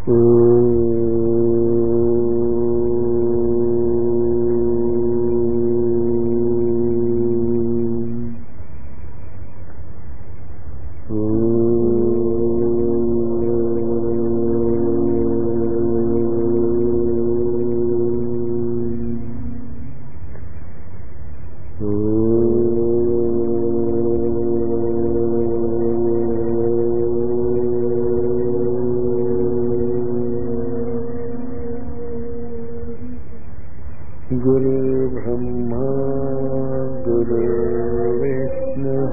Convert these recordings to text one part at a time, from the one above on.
गुरुर्ब्रह्मा गुरुर्विष्णुः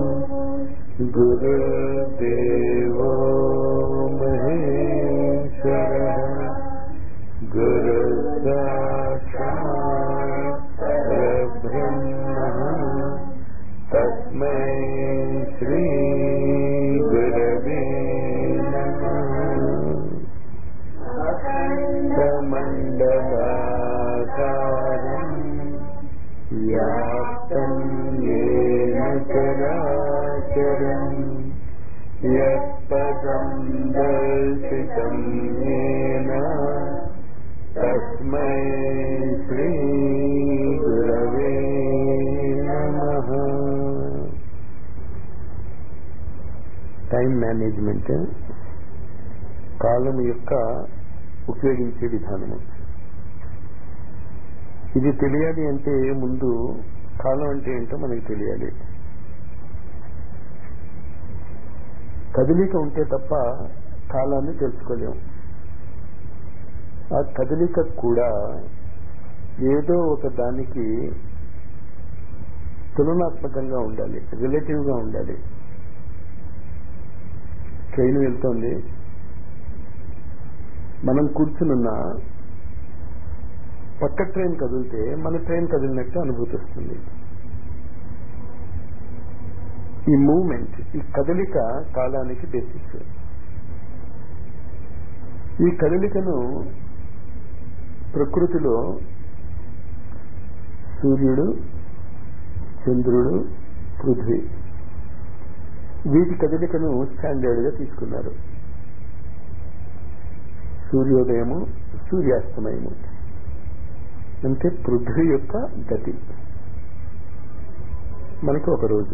गुरुर्देवो महेश्वरः गुरुसाक्षात् परब्रह्मः तस्मै श्रीगुरवे नमः अखण्डमण्डलाकारम् व्याप्तं येन चराचरम् यत्पदं दर्शितं येन तस्मै श्रीगुरवे नमः టైం మేనేజ్మెంట్ కాలం యొక్క ఉపయోగించే విధానము ఇది తెలియాలి అంటే ముందు కాలం అంటే ఏంటో మనకి తెలియాలి కదలిక ఉంటే తప్ప కాలాన్ని తెలుసుకోలేం ఆ కదలిక కూడా ఏదో ఒక దానికి తులనాత్మకంగా ఉండాలి రిలేటివ్ గా ఉండాలి ట్రైన్ వెళ్తోంది మనం కూర్చునున్న పక్క ట్రైన్ కదిలితే మన ట్రైన్ కదిలినట్టు అనుభూతి వస్తుంది ఈ మూమెంట్ ఈ కదలిక కాలానికి బేసిస్ ఈ కదలికను ప్రకృతిలో సూర్యుడు చంద్రుడు పృథ్వీ వీటి కదలికను స్టాండర్డ్ గా తీసుకున్నారు సూర్యోదయము సూర్యాస్తమయము అంటే పృథ్వీ యొక్క గతి మనకి ఒక రోజు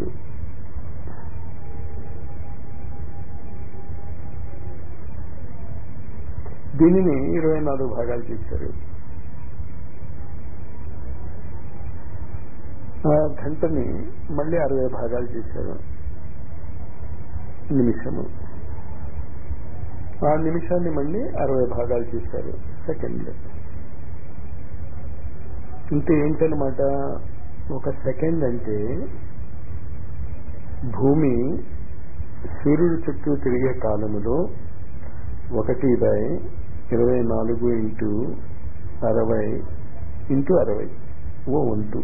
దీనిని ఇరవై నాలుగు భాగాలు చేశారు ఆ గంటని మళ్ళీ అరవై భాగాలు చేశారు నిమిషము ఆ నిమిషాన్ని మళ్ళీ అరవై భాగాలు చేశారు సెకండ్ అంటే ఏంటనమాట ఒక సెకండ్ అంటే భూమి సూర్యుడు చుట్టూ తిరిగే కాలములో ఒకటి బై ఇరవై నాలుగు ఇంటూ అరవై ఇంటూ అరవై ఓ వంతు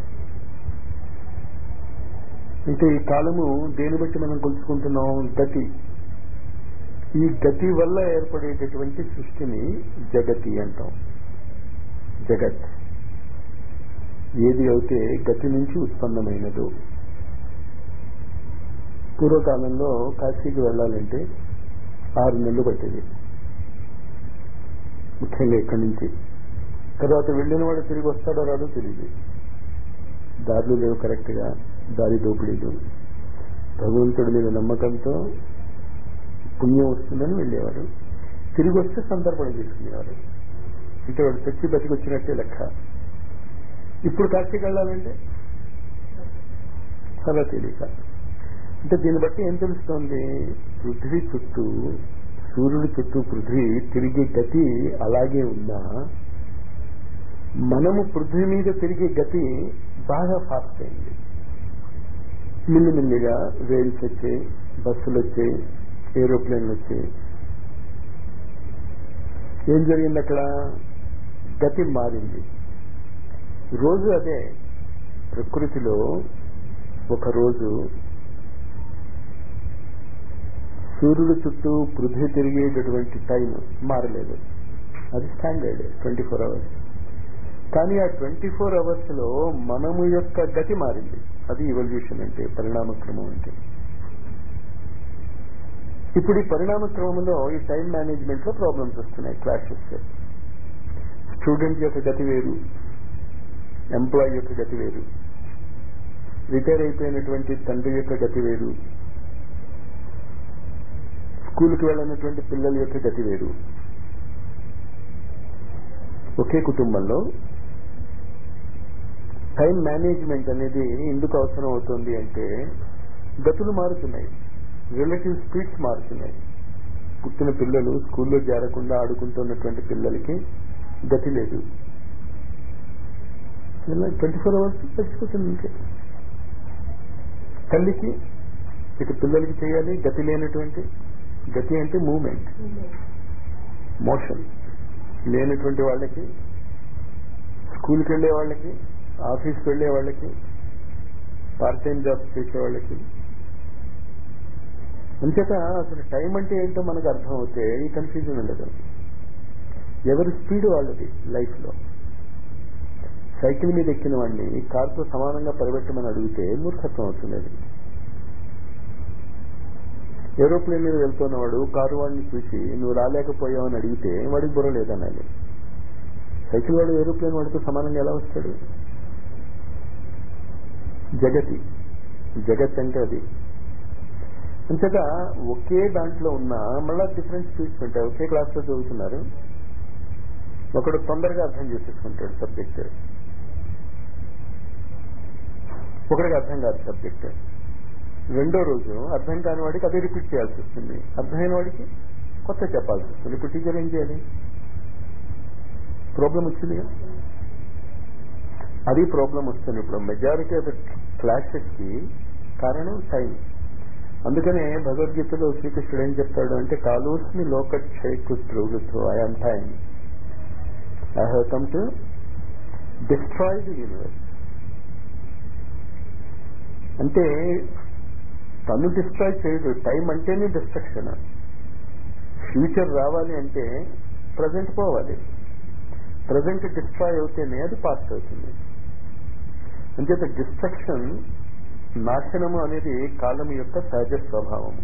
అంటే ఈ కాలము దేని బట్టి మనం కొలుచుకుంటున్నాం గతి ఈ గతి వల్ల ఏర్పడేటటువంటి సృష్టిని జగతి అంటాం జగత్ ఏది అయితే గతి నుంచి ఉత్పన్నమైనదో పూర్వకాలంలో కాశీకి వెళ్ళాలంటే ఆరు నెలలు పట్టేది ముఖ్యంగా ఇక్కడి నుంచి తర్వాత వెళ్ళిన వాడు తిరిగి వస్తాడో రాడో తెలియదు దారులు లేవు కరెక్ట్ గా దారి దోపిడీలు భగవంతుడి మీద నమ్మకంతో పుణ్యం వస్తుందని వెళ్ళేవారు తిరిగి వస్తే సందర్భం చేసుకునేవారు అంటే వాడు చచ్చి బతికొచ్చినట్టే లెక్క ఇప్పుడు కాశీకి వెళ్ళాలంటే చాలా తేలిక అంటే దీన్ని బట్టి ఏం తెలుస్తోంది పృథ్వీ చుట్టూ సూర్యుడి చుట్టూ పృథ్వీ తిరిగే గతి అలాగే ఉన్నా మనము పృథ్వీ మీద తిరిగే గతి బాగా ఫాస్ట్ అయింది మిల్లిమిల్లిగా రైల్స్ వచ్చాయి బస్సులు వచ్చాయి ఏరోప్లేన్లు వచ్చాయి ఏం జరిగింది అక్కడ గతి మారింది రోజు అదే ప్రకృతిలో ఒక రోజు సూర్యుడు చుట్టూ పృథ్వీ తిరిగేటటువంటి టైం మారలేదు అది స్టాండర్డ్ ట్వంటీ ఫోర్ అవర్స్ కానీ ఆ ట్వంటీ ఫోర్ అవర్స్ లో మనము యొక్క గతి మారింది అది ఇవల్యూషన్ అంటే పరిణామక్రమం అంటే ఇప్పుడు ఈ పరిణామ క్రమంలో ఈ టైం మేనేజ్మెంట్ లో ప్రాబ్లమ్స్ వస్తున్నాయి క్లాషెస్ స్టూడెంట్ యొక్క గతి వేరు ఎంప్లాయీ యొక్క గతి వేరు రిటైర్ అయిపోయినటువంటి తండ్రి యొక్క గతి వేరు స్కూల్కి వెళ్ళినటువంటి పిల్లల యొక్క గతి వేరు ఒకే కుటుంబంలో టైం మేనేజ్మెంట్ అనేది ఎందుకు అవసరం అవుతుంది అంటే గతులు మారుతున్నాయి రిలేటివ్ స్పీడ్స్ మారుతున్నాయి పుట్టిన పిల్లలు స్కూల్లో చేరకుండా ఆడుకుంటున్నటువంటి పిల్లలకి గతి లేదు ట్వంటీ ఫోర్ అవర్స్ చచ్చిపోతుంది ఇంకే తల్లికి ఇక పిల్లలకి చేయాలి గతి లేనటువంటి గతి అంటే మూమెంట్ మోషన్ లేనటువంటి వాళ్ళకి స్కూల్కి వెళ్ళే వాళ్ళకి ఆఫీస్కి వెళ్ళే వాళ్ళకి పార్ట్ టైం జాబ్స్ చేసే వాళ్ళకి అంచేత అసలు టైం అంటే ఏంటో మనకు అర్థం అవుతే ఈ కన్ఫ్యూజన్ ఉండదు ఎవరి స్పీడ్ వాళ్ళది లైఫ్లో సైకిల్ మీద ఎక్కిన వాడిని కార్తో సమానంగా పరిగెట్టమని అడిగితే మూర్ఖత్వం అవుతుంది అది ఏరోప్లేన్ మీద వెళ్తున్నవాడు కారు వాడిని చూసి నువ్వు రాలేకపోయావు అని అడిగితే వాడికి బుర్ర లేదనాలి సైకిల్ వాడు ఏరోప్లేన్ వాడితో సమానంగా ఎలా వస్తాడు జగతి జగత్ అంటే అది అంతగా ఒకే దాంట్లో ఉన్న మళ్ళా డిఫరెంట్ స్పీడ్స్ ఉంటాయి ఒకే క్లాస్లో చదువుతున్నారు ఒకడు తొందరగా అర్థం చేసేసుకుంటాడు సబ్జెక్ట్ ఒకడికి అర్థం కాదు సబ్జెక్ట్ రెండో రోజు అర్థం కాని వాడికి అదే రిపీట్ చేయాల్సి వస్తుంది అర్థమైన వాడికి కొత్త చెప్పాల్సి వస్తుంది ఇప్పుడు టీచర్ ఏం చేయాలి ప్రాబ్లం వచ్చింది అది ప్రాబ్లం వస్తుంది ఇప్పుడు మెజారిటీ ఆఫ్ క్లాసెస్ కి కారణం టైం అందుకనే భగవద్గీతలో శ్రీకృష్ణుడు ఏం చెప్తాడు అంటే కాలోస్మి లోకక్షయకు ధ్రువుతో I am time I have come to destroy the universe అంటే తను డిస్ట్రాయ్ చేయడు టైం అంటేనే డిస్ట్రక్షన్ ఫ్యూచర్ రావాలి అంటే ప్రజెంట్ పోవాలి ప్రజెంట్ డిస్ట్రాయ్ అవుతేనే అది పాస్ట్ అవుతుంది అంచేత డిస్ట్రక్షన్ నాశనము అనేది కాలం యొక్క సహజ స్వభావము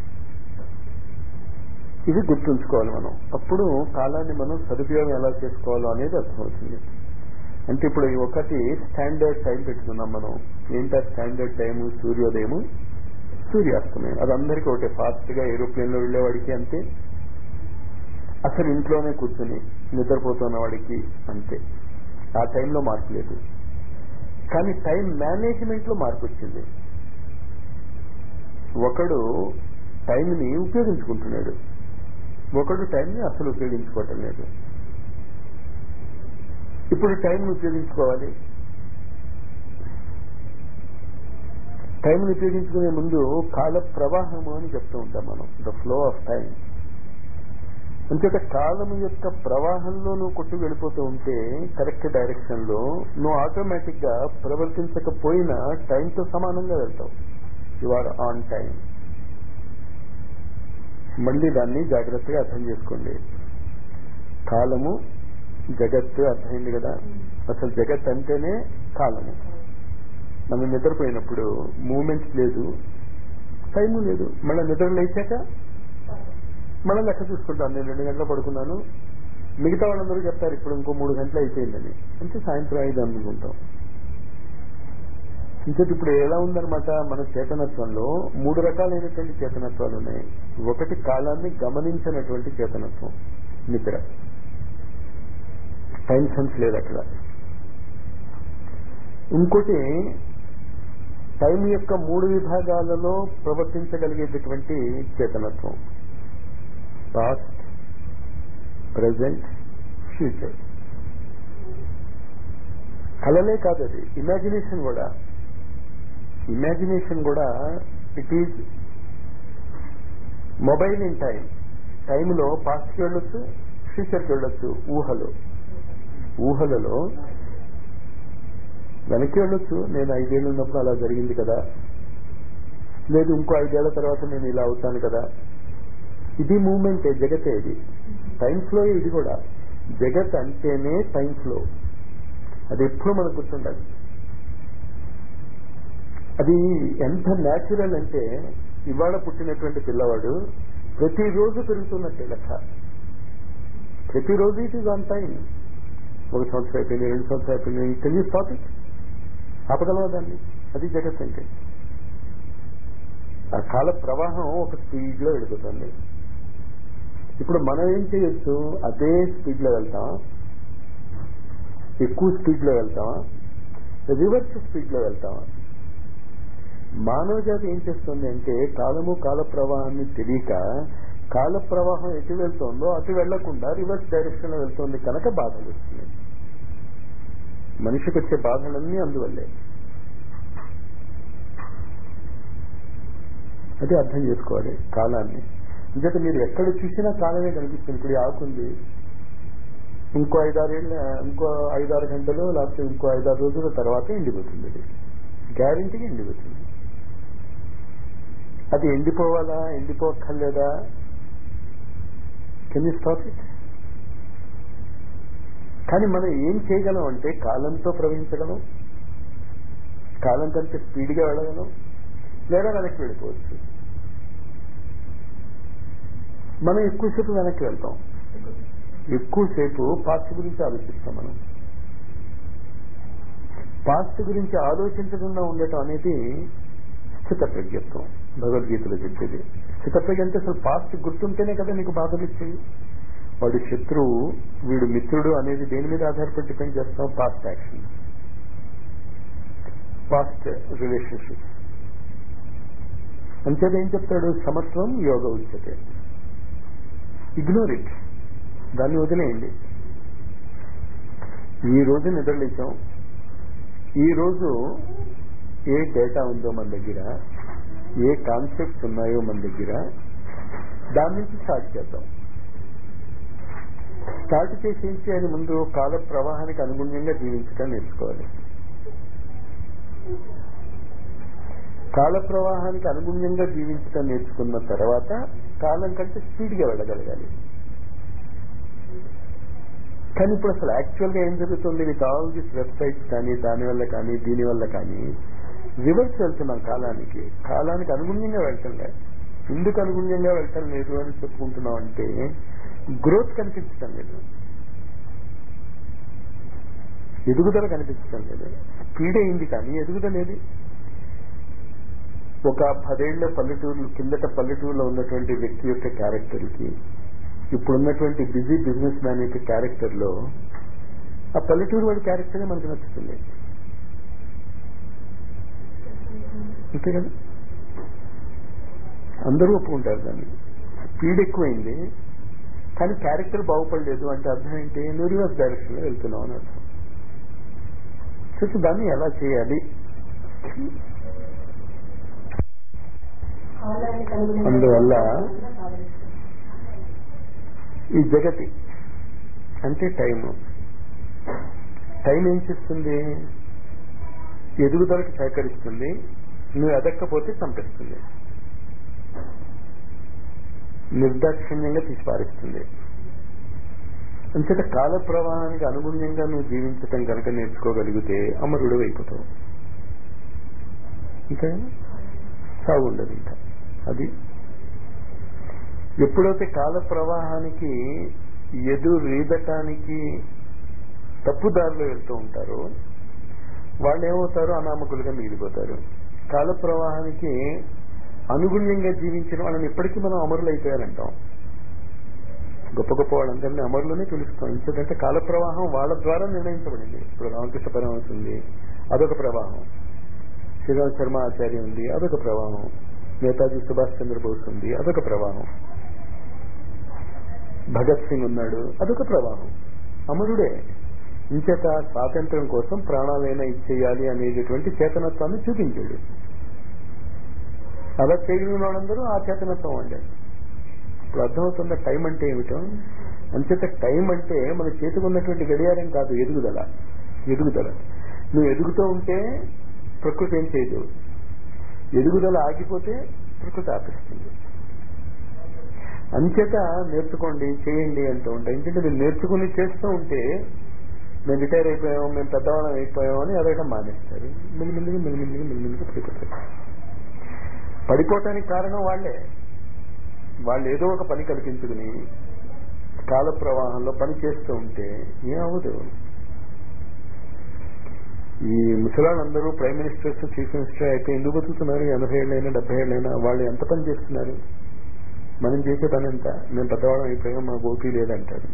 ఇది గుర్తుంచుకోవాలి మనం అప్పుడు కాలాన్ని మనం సదుపయోగం ఎలా చేసుకోవాలో అనేది అర్థమవుతుంది అంటే ఇప్పుడు ఈ ఒకటి స్టాండర్డ్ టైం పెట్టుకున్నాం మనం ఏంటా స్టాండర్డ్ టైము సూర్యోదయము సూర్యాస్తమయం అది అందరికీ ఒకటే ఫాస్ట్ గా ఏరోప్లేన్ లో వెళ్లేవాడికి అంతే అసలు ఇంట్లోనే కూర్చుని నిద్రపోతున్న వాడికి అంతే ఆ టైంలో మార్పు లేదు కానీ టైం మేనేజ్మెంట్ లో మార్పు వచ్చింది ఒకడు టైంని ఉపయోగించుకుంటున్నాడు ఒకడు టైంని అసలు ఉపయోగించుకోవటం లేదు ఇప్పుడు టైంని ఉపయోగించుకోవాలి టైంని ఉపయోగించుకునే ముందు కాల ప్రవాహము అని చెప్తూ ఉంటాం మనం ద ఫ్లో ఆఫ్ టైం అంచేత కాలము యొక్క ప్రవాహంలో నువ్వు కొట్టు వెళ్ళిపోతూ ఉంటే కరెక్ట్ డైరెక్షన్ లో నువ్వు ఆటోమేటిక్ గా ప్రవర్తించకపోయినా టైంతో సమానంగా వెళ్తావు యు ఆర్ ఆన్ టైం మళ్ళీ దాన్ని జాగ్రత్తగా అర్థం చేసుకోండి కాలము జగత్తు అర్థమైంది కదా అసలు జగత్ అంటేనే కాలము మనం నిద్రపోయినప్పుడు మూమెంట్ లేదు టైము లేదు మళ్ళీ నిద్ర లేచాక మళ్ళీ లెక్క చూసుకుంటాను నేను రెండు గంటలు పడుకున్నాను మిగతా వాళ్ళందరూ చెప్తారు ఇప్పుడు ఇంకో మూడు గంటలు అయిపోయిందని అంటే సాయంత్రం ఐదు అనుకుంటాం ఇంకటి ఇప్పుడు ఎలా ఉందన్నమాట మన చేతనత్వంలో మూడు రకాలైనటువంటి చేతనత్వాలు ఉన్నాయి ఒకటి కాలాన్ని గమనించినటువంటి చేతనత్వం నిద్ర టైం సెన్స్ లేదు అక్కడ ఇంకోటి టైం యొక్క మూడు విభాగాలలో ప్రవర్తించగలిగేటటువంటి చేతనత్వం పాస్ట్ ప్రజెంట్ ఫ్యూచర్ కలలే కాదు అది ఇమాజినేషన్ కూడా ఇమాజినేషన్ కూడా it is mobile in time టైంలో పాస్ట్కి వెళ్ళొచ్చు ఫ్యూచర్కి వెళ్ళొచ్చు ఊహలు ఊహలలో వెనక్కి వెళ్ళొచ్చు నేను ఐదేళ్ళు ఉన్నప్పుడు అలా జరిగింది కదా లేదు ఇంకో ఐదేళ్ల తర్వాత నేను ఇలా అవుతాను కదా ఇది మూమెంటే జగతే ఇది టైం ఫ్లో ఇది కూడా జగత్ అంటేనే టైం ఫ్లో అది ఎప్పుడు మనకు గుర్తుండాలి అది ఎంత న్యాచురల్ అంటే ఇవాళ పుట్టినటువంటి పిల్లవాడు ప్రతిరోజు పెరుగుతున్నట్టే లెక్క ప్రతిరోజు ఇట్ ఈజ్ ఆన్ టైం ఒక సంవత్సరం అయిపోయింది రెండు సంవత్సరం అయిపోయింది కెన్ యూ స్టాప్ ఇట్ ఆపగలవా దాన్ని అది జగత్ అంటే ఆ కాల ప్రవాహం ఒక స్పీడ్ లో వెళ్ళిపోతుంది ఇప్పుడు మనం ఏం చేయొచ్చు అదే స్పీడ్ లో వెళ్తాం ఎక్కువ స్పీడ్ లో వెళ్తామా రివర్స్ స్పీడ్ లో వెళ్తామా మానవ జాతి ఏం చేస్తుంది అంటే కాలము కాల ప్రవాహాన్ని తెలియక కాల ప్రవాహం ఎటు వెళ్తుందో అటు వెళ్లకుండా రివర్స్ డైరెక్షన్ లో వెళ్తుంది కనుక బాధలు వస్తున్నాయి మనిషికి వచ్చే బాధలన్నీ అందువల్లే అది అర్థం చేసుకోవాలి కాలాన్ని ఇంకైతే మీరు ఎక్కడ చూసినా కాలమే కనిపిస్తుంది ఇప్పుడు ఈ ఆకుంది ఇంకో ఐదారేళ్ళ ఇంకో ఐదారు గంటలు లేకపోతే ఇంకో ఐదారు రోజుల తర్వాత ఎండిపోతుంది అది గ్యారంటీగా ఎండిపోతుంది అది ఎండిపోవాలా ఎండిపోక్కర్లేదా కెన్ యూ స్టాప్ ఇట్ కానీ మనం ఏం చేయగలం అంటే కాలంతో ప్రవహించగలం కాలం కంటే స్పీడ్గా వెళ్ళగలం లేదా వెనక్కి వెళ్ళిపోవచ్చు మనం ఎక్కువసేపు వెనక్కి వెళ్తాం ఎక్కువసేపు పాస్ట్ గురించి ఆలోచిస్తాం మనం పాస్ట్ గురించి ఆలోచించకుండా ఉండటం అనేది స్థిత ప్రజ్ఞత్వం భగవద్గీతలో చెప్పేది స్థిత ప్రజ్ఞ అంటే అసలు పాస్ట్ గుర్తుంటేనే కదా నీకు బాధలు ఇచ్చేది వాడు శత్రువు వీడు మిత్రుడు అనేది దేని మీద ఆధారపడి డిపెండ్ చేస్తాం పాస్ట్ యాక్షన్ పాస్ట్ రిలేషన్షిప్ అంతేది ఏం చెప్తాడు సమత్వం యోగ ఉచ్యతే ఇగ్నోర్ ఇట్ దాన్ని వదిలేయండి ఈ రోజు నిద్రలేచాం ఈ రోజు ఏ డేటా ఉందో మన దగ్గర ఏ కాన్సెప్ట్స్ ఉన్నాయో మన దగ్గర దాని నుంచి స్టార్ట్ చేద్దాం స్టార్ట్ చేసి ఏం చేయాలి ముందు కాల ప్రవాహానికి అనుగుణ్యంగా జీవించడం నేర్చుకోవాలి కాల ప్రవాహానికి అనుగుణ్యంగా జీవించడం నేర్చుకున్న తర్వాత కాలం కంటే స్పీడ్గా వెళ్ళగలగాలి కానీ ఇప్పుడు అసలు యాక్చువల్గా ఏం జరుగుతుంది విత్ ఆల్ దిస్ వెబ్సైట్స్ కానీ దానివల్ల కానీ దీనివల్ల కానీ రివర్స్ వెళ్తున్నాం కాలానికి కాలానికి అనుగుణ్యంగా వెళ్ళటం లేదు ఎందుకు అనుగుణ్యంగా వెళ్ళటం లేదు అని చెప్పుకుంటున్నాం అంటే గ్రోత్ కనిపించటం లేదు ఎదుగుదల కనిపించటం లేదు స్పీడ్ అయింది కానీ ఎదుగుదల ఏది ఒక పదేళ్ల పల్లెటూరు కిందట పల్లెటూరులో ఉన్నటువంటి వ్యక్తి యొక్క క్యారెక్టర్కి ఇప్పుడున్నటువంటి బిజీ బిజినెస్ మ్యాన్ యొక్క క్యారెక్టర్ లో ఆ పల్లెటూరు వాడి క్యారెక్టరే మనకు నచ్చుతుంది అంతే కదా అందరూ ఒప్పుకుంటారు దాన్ని స్పీడ్ ఎక్కువైంది కానీ క్యారెక్టర్ బాగుపడలేదు అంటే అర్థం ఏంటి నువ్వు రివర్స్ డైరెక్షన్ లో వెళ్తున్నావు అని అర్థం సో దాన్ని ఎలా చేయాలి అందువల్ల ఈ జగతి అంటే టైము టైం ఏం చేస్తుంది ఎదుగుదలకు సహకరిస్తుంది నువ్వు ఎదక్కపోతే చంపేస్తుంది నిర్దాక్షిణ్యంగా తీసి పారేస్తుంది అంచేత కాల ప్రవాహానికి అనుగుణ్యంగా నువ్వు జీవించటం కనుక నేర్చుకోగలిగితే అమరుడు అయిపోతావు ఇంకా సాగు ఉండదు ఇంకా అది ఎప్పుడైతే కాల ప్రవాహానికి ఎదురీదటానికి తప్పుదారిలో వెళ్తూ ఉంటారో వాళ్ళు ఏమవుతారో అనామకులుగా మిగిలిపోతారు కాల ప్రవాహానికి అనుగుణ్యంగా జీవించిన వాళ్ళని ఇప్పటికీ మనం అమరులు అయిపోయారంటాం గొప్ప గొప్ప వాళ్ళందరినీ అమరులోనే పిలుస్తాం ఎందుకంటే కాల ప్రవాహం వాళ్ళ ద్వారా నిర్ణయించబడింది ఇప్పుడు రామకృష్ణ పరమహంస ఉంది అదొక ప్రవాహం శ్రీరామ్ శర్మ ఆచార్య ఉంది అదొక ప్రవాహం నేతాజీ సుభాష్ చంద్రబోస్ ఉంది అదొక ప్రవాహం భగత్ సింగ్ ఉన్నాడు అదొక ప్రవాహం అమరుడే ఇంచేత స్వాతంత్ర్యం కోసం ప్రాణాలైనా ఇచ్చేయాలి అనేటటువంటి చేతనత్వాన్ని చూపించాడు అలా చేయగలిగిన వాళ్ళందరూ ఆ చేతనత్వం వండారు ఇప్పుడు అర్థమవుతున్న టైం అంటే ఏమిటో అంచేత టైం అంటే మన చేతికి ఉన్నటువంటి గడియారం కాదు ఎదుగుదల ఎదుగుదల నువ్వు ఎదుగుతూ ఉంటే ప్రకృతి ఏం చేయదు ఎదుగుదల ఆగిపోతే ప్రకృతి ఆపిస్తుంది అంచేత నేర్చుకోండి చేయండి అంటూ ఉంటాయి ఎందుకంటే మీరు నేర్చుకుని చేస్తూ ఉంటే మేము రిటైర్ అయిపోయాం మేము పెద్దవాళ్ళం అయిపోయాం అని అడగడం మానేస్తారు మెల్లిమెల్లిగా మెల్లిమెల్లిగా మెల్లిమెల్లిగా పడిపోతారు పడిపోవటానికి కారణం వాళ్లే వాళ్ళు ఏదో ఒక పని కల్పించుకుని కాల ప్రవాహంలో పని చేస్తూ ఉంటే ఏమవ్వదు ఈ ముసలాళ్ళందరూ ప్రైమ్ మినిస్టర్స్ చీఫ్ మినిస్టర్ అయితే ఎందుకు బతుకుతున్నారు ఎనభై ఏళ్ళైనా డెబ్బై ఏళ్ళైనా వాళ్ళు ఎంత పని చేస్తున్నారు మనం చేసే పని ఎంత మేము పెద్దవాళ్ళం అయిపోయాం మా ఓపీ లేదంటారు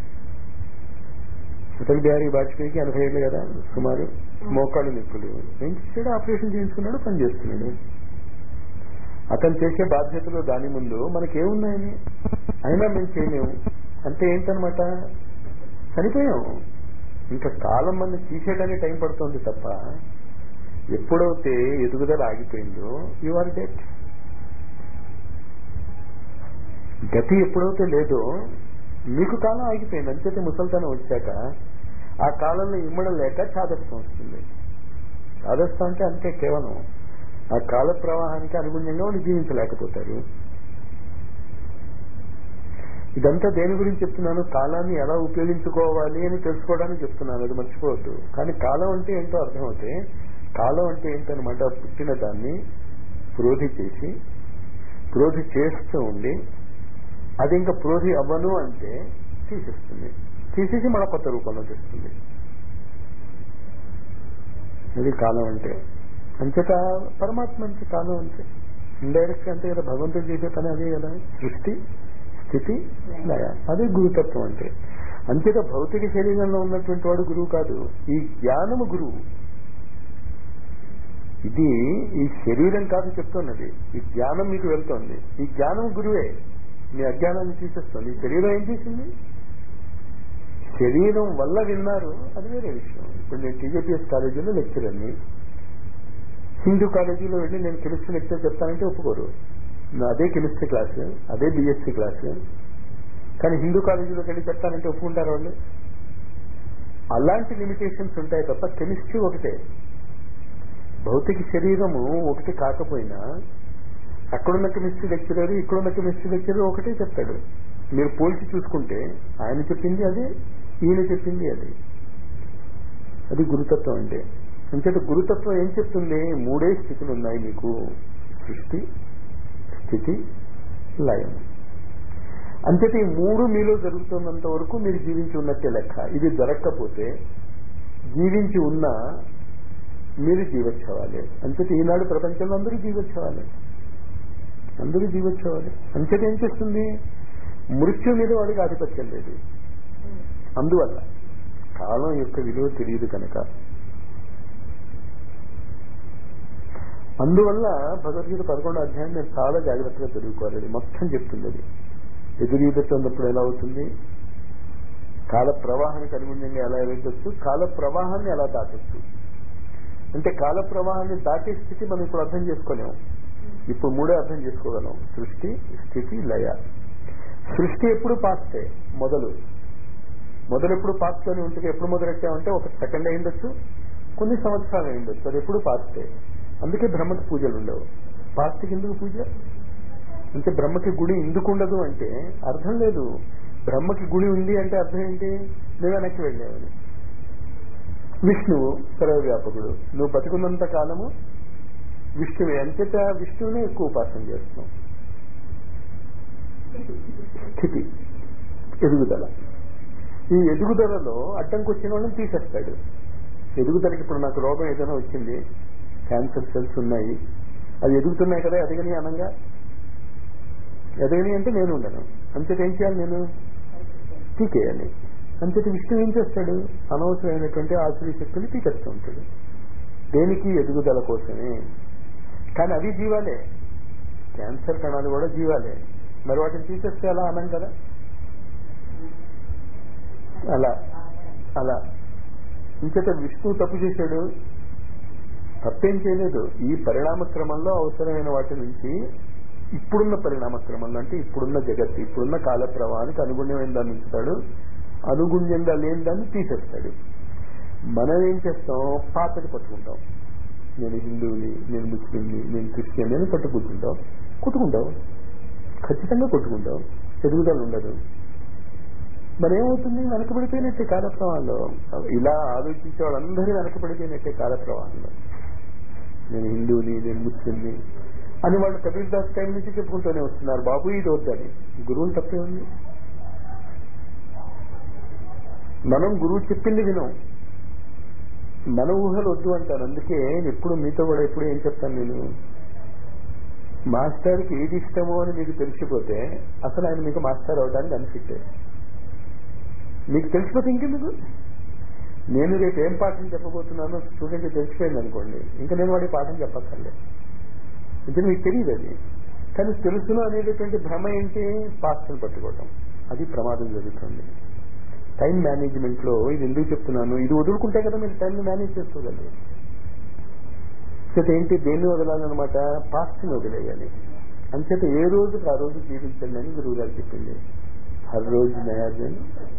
అటల్ బిహారీ వాజ్పేయికి ఎనభై ఏళ్ళు కదా సుమారు మోకాళ్ళు నిప్పులు ఏం చేశాడు ఆపరేషన్ చేయించుకున్నాడు పని చేస్తున్నాడు అతను చేసే బాధ్యతలు దాని ముందు మనకేమున్నాయని అయినా మేము చేయలేము అంటే ఏంటనమాట చనిపోయాం ఇంకా కాలం మన తీసేయడానికి టైం పడుతుంది తప్ప ఎప్పుడైతే ఎదుగుదల ఆగిపోయిందో యు ఆర్ డెట్ గతి ఎప్పుడైతే లేదో మీకు కాలం ఆగిపోయింది అంచేతే ముసల్తనం వచ్చాక ఆ కాలంలో ఇమ్మడం లేక చాదస్తం వస్తుంది చాదస్తం అంటే అంతే కేవలం ఆ కాల ప్రవాహానికి అనుగుణ్యంగా వాళ్ళు జీవించలేకపోతారు ఇదంతా దేని గురించి చెప్తున్నాను కాలాన్ని ఎలా ఉపయోగించుకోవాలి అని తెలుసుకోవడానికి చెప్తున్నాను అది మర్చిపోవద్దు కానీ కాలం అంటే ఏంటో అర్థమవుతే కాలం అంటే ఏంటనమాట పుట్టిన దాన్ని ప్రోధి చేసి ప్రోధి చేస్తూ ఉండి అది ఇంకా ప్రోధి అవ్వను అంటే తీసేస్తుంది తీసేసి మన కొత్త రూపంలో తెస్తుంది అది కాలం అంటే అంచేత పరమాత్మ అంటే కాలం అంటే ఇండైరెక్ట్ అంటే కదా భగవంతుడు చేసే పని అదే కదా సృష్టి స్థితి లయ అదే గురుతత్వం అంటే అంచేత భౌతిక శరీరంలో ఉన్నటువంటి వాడు గురువు కాదు ఈ జ్ఞానము గురువు ఇది ఈ శరీరం కాదు చెప్తున్నది ఈ జ్ఞానం మీకు వెళ్తోంది ఈ జ్ఞానం గురువే మీ అజ్ఞానాన్ని తీసేస్తుంది ఈ శరీరం ఏం చేసింది శరీరం వల్ల విన్నారు అది వేరే విషయం ఇప్పుడు నేను టీజేపీఎస్ కాలేజీలో లెక్చరర్ని హిందూ కాలేజీలో వెళ్ళి నేను కెమిస్ట్రీ లెక్చర్ చెప్తానంటే ఒప్పుకోరు అదే కెమిస్ట్రీ క్లాస్ అదే బిఎస్సీ క్లాస్ కానీ హిందూ కాలేజీలోకి వెళ్ళి చెప్తానంటే ఒప్పుకుంటారు వాళ్ళు అలాంటి లిమిటేషన్స్ ఉంటాయి తప్ప కెమిస్ట్రీ ఒకటే భౌతిక శరీరము ఒకటి కాకపోయినా అక్కడున్న కెమిస్ట్రీ లెక్చరర్ ఇక్కడున్న కెమిస్ట్రీ లెక్చరర్ ఒకటే చెప్తాడు మీరు పోల్చి చూసుకుంటే ఆయన చెప్పింది అదే ఈయన చెప్పింది అది అది గురుతత్వం అంటే అంచేత గురుతత్వం ఏం చెప్తుంది మూడే స్థితులు ఉన్నాయి మీకు సృష్టి స్థితి లయం అంచేత ఈ మూడు మీలో జరుగుతున్నంత వరకు మీరు జీవించి ఉన్నట్టే లెక్క ఇది జరగకపోతే జీవించి ఉన్నా మీరు జీవోత్సవాలే అంచేత ఈనాడు ప్రపంచంలో అందరూ జీవోత్సవాలే అందరూ జీవోత్సవాలే అంచేత ఏం చేస్తుంది మృత్యు మీద వాడికి ఆధిపత్యం లేదు అందువల్ల కాలం యొక్క విలువ తెలియదు కనుక అందువల్ల భగవద్గీత పదకొండో అధ్యాయం నేను చాలా జాగ్రత్తగా చదువుకోవాలి అది మొత్తం చెప్తుంది అది ఎదురీదుతున్నప్పుడు ఎలా అవుతుంది కాల ప్రవాహానికి అనుగుణ్యంగా ఎలా వెళ్ళొచ్చు కాల ప్రవాహాన్ని ఎలా దాటొచ్చు అంటే కాల ప్రవాహాన్ని దాటే స్థితి మనం ఇప్పుడు అర్థం చేసుకోలేము ఇప్పుడు మూడే అర్థం చేసుకోగలం సృష్టి స్థితి లయ సృష్టి ఎప్పుడు పాస్తే మొదలు మొదలు ఎప్పుడు పాస్తోనే ఉంటుంది ఎప్పుడు మొదలెట్టామంటే ఒక సెకండ్ అయిండొచ్చు కొన్ని సంవత్సరాలు అయిండొచ్చు అది ఎప్పుడు పాస్తే అందుకే బ్రహ్మకి పూజలు ఉండవు పాస్తికి ఎందుకు పూజ అంటే బ్రహ్మకి గుడి ఎందుకు ఉండదు అంటే అర్థం లేదు బ్రహ్మకి గుడి ఉంది అంటే అర్థం ఏంటి నువ్వు వెనక్కి వెళ్ళావని విష్ణువు సర్వవ్యాపకుడు నువ్వు బతుకున్నంత కాలము విష్ణువే అంచేత విష్ణువునే ఎక్కువ ఉపాసన చేస్తున్నాం స్థితి ఎదుగుదల ఈ ఎదుగుదలలో అడ్డంకి వచ్చిన వాళ్ళని తీసేస్తాడు ఎదుగుదలకి ఇప్పుడు నాకు రోగం ఏదైనా వచ్చింది క్యాన్సర్ సెల్స్ ఉన్నాయి అవి ఎదుగుతున్నాయి కదా ఎదగని అనంగా ఎదగని అంటే నేను ఉండను అంచేత ఏం చేయాలి నేను పీకేయాలి అంచేత విష్ణు ఏం చేస్తాడు అనవసరమైనటువంటి ఆశ్రయ శక్తులు పీకేస్తూ ఉంటాడు దేనికి ఎదుగుదల కోసమే కానీ అవి జీవాలే క్యాన్సర్ కణాలు కూడా జీవాలే మరి వాటిని తీసేస్తే అలా అనం కదా అలా అలా ఇంచేత విష్ణువు తప్పు చేశాడు తప్పేం చేయలేదు ఈ పరిణామ క్రమంలో అవసరమైన వాటి నుంచి ఇప్పుడున్న పరిణామ క్రమంలో అంటే ఇప్పుడున్న జగత్తు ఇప్పుడున్న కాల ప్రవాహానికి అనుగుణ్యమైన దాన్ని ఉంచుతాడు అనుగుణ్యంగా లేని దాన్ని తీసేస్తాడు మనం ఏం చేస్తాం పాతది పట్టుకుంటాం నేను హిందువుని నేను ముస్లింని నేను క్రిస్టియన్ అని పట్టు కూర్చుంటాం కొట్టుకుంటావు ఖచ్చితంగా కొట్టుకుంటావు ఎదుగుదల ఉండదు మరి ఏమవుతుంది వెనకబడిపోయినట్టే కాలప్రవాహంలో ఇలా ఆలోచించే వాళ్ళందరూ వెనకబడిపోయినట్టే కాలప్రవాహంలో నేను హిందువుని నేను ముస్లింని అని వాళ్ళు కబీర్ దాస్ టైం నుంచి చెప్పుకుంటూనే వస్తున్నారు బాబు ఇది వద్దని గురువులు తప్పే ఉంది మనం గురువు చెప్పింది వినం మన ఊహలు వద్దు అంటాను అందుకే ఎప్పుడు మీతో కూడా ఎప్పుడు ఏం చెప్తాను నేను మాస్టర్కి ఏది ఇష్టమో అని మీకు తెలిసిపోతే అసలు ఆయన మీకు మాస్టర్ అవడానికి అనిఫిట్ మీకు తెలిసిపోతే ఇంకెందుకు నేను రేపు ఏం పాఠం చెప్పబోతున్నానో స్టూడెంట్ తెలిసిపోయింది అనుకోండి ఇంకా నేను వాడి పాఠం చెప్పక్కర్లే ఇది మీకు తెలియదు అది కానీ తెలుసును అనేటటువంటి భ్రమ ఏంటి పాస్టర్ని పట్టుకోవటం అది ప్రమాదం జరుగుతుంది టైం మేనేజ్మెంట్ లో ఇది ఎందుకు చెప్తున్నాను ఇది వదులుకుంటే కదా మీరు టైం మేనేజ్ చేసుకోగలరు చేత ఏంటి దేన్ని వదలాలన్నమాట పాస్ట్ ని వదిలేయాలి అంచేత ఏ రోజుకి ఆ రోజు జీవించండి అని గురువు గారు చెప్పింది హర్ రోజు నయాజన్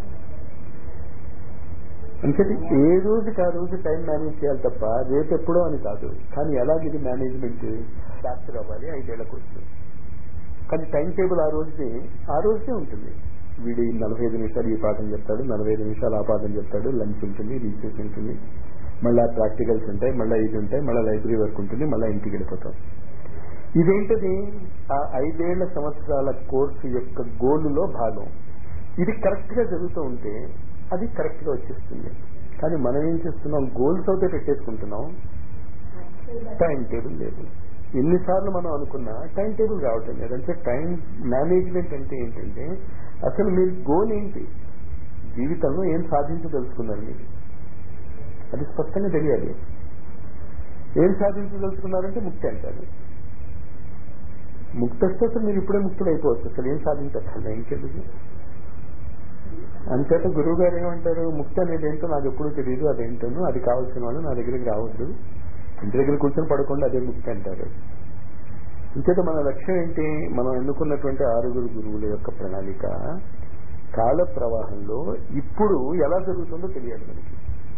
అంచేత ఏ రోజుకి ఆ రోజు టైం మేనేజ్ చేయాలి తప్ప రేపు ఎప్పుడో అని కాదు కానీ ఎలాగ ఇది మేనేజ్మెంట్ డాక్టర్ అవ్వాలి ఐదేళ్ల కోర్సు కానీ టైం టేబుల్ ఆ రోజుది ఆ రోజే ఉంటుంది వీడి నలభై ఐదు నిమిషాలు ఈ పాఠం చెప్తాడు నలభై ఐదు నిమిషాలు ఆ పాఠం చెప్తాడు లంచ్ ఉంటుంది రీసెస్ ఉంటుంది మళ్ళీ ప్రాక్టికల్స్ ఉంటాయి మళ్ళీ ఇది ఉంటాయి మళ్ళీ లైబ్రరీ వర్క్ ఉంటుంది మళ్ళీ ఇంటికి వెళ్ళిపోతాం ఇదేంటది ఆ ఐదేళ్ల సంవత్సరాల కోర్సు యొక్క గోలులో భాగం ఇది కరెక్ట్ గా జరుగుతూ ఉంటే అది కరెక్ట్ గా వచ్చేస్తుంది కానీ మనం ఏం చేస్తున్నాం గోల్స్ అయితే పెట్టేసుకుంటున్నాం టైం టేబుల్ లేదు ఎన్నిసార్లు మనం అనుకున్నా టైం టేబుల్ రావటం లేదు అంటే టైం మేనేజ్మెంట్ అంటే ఏంటంటే అసలు మీరు గోల్ ఏంటి జీవితంలో ఏం సాధించదలుచుకున్నారు మీరు అది స్పష్టంగా తెలియాలి ఏం సాధించదలుచుకున్నారంటే ముక్తి అంటారు ముక్తి వస్తే అసలు మీరు ఇప్పుడే ముక్తులు అయిపోవచ్చు అసలు ఏం సాధించక్కర్లే ఇంకెందుకు అంచేత గురువు గారు ఏమంటారు ముక్తి అనేది ఏంటో నాకు ఎప్పుడూ తెలియదు అదేంటో అది కావాల్సిన వాళ్ళు నా దగ్గరికి రావద్దు ఇంటి దగ్గర కూర్చొని పడకుండా అదే ముక్తి అంటారు ఇంచేత మన లక్ష్యం ఏంటి మనం ఎన్నుకున్నటువంటి ఆరుగురు గురువుల యొక్క ప్రణాళిక కాల ప్రవాహంలో ఇప్పుడు ఎలా జరుగుతుందో తెలియాలి మనకి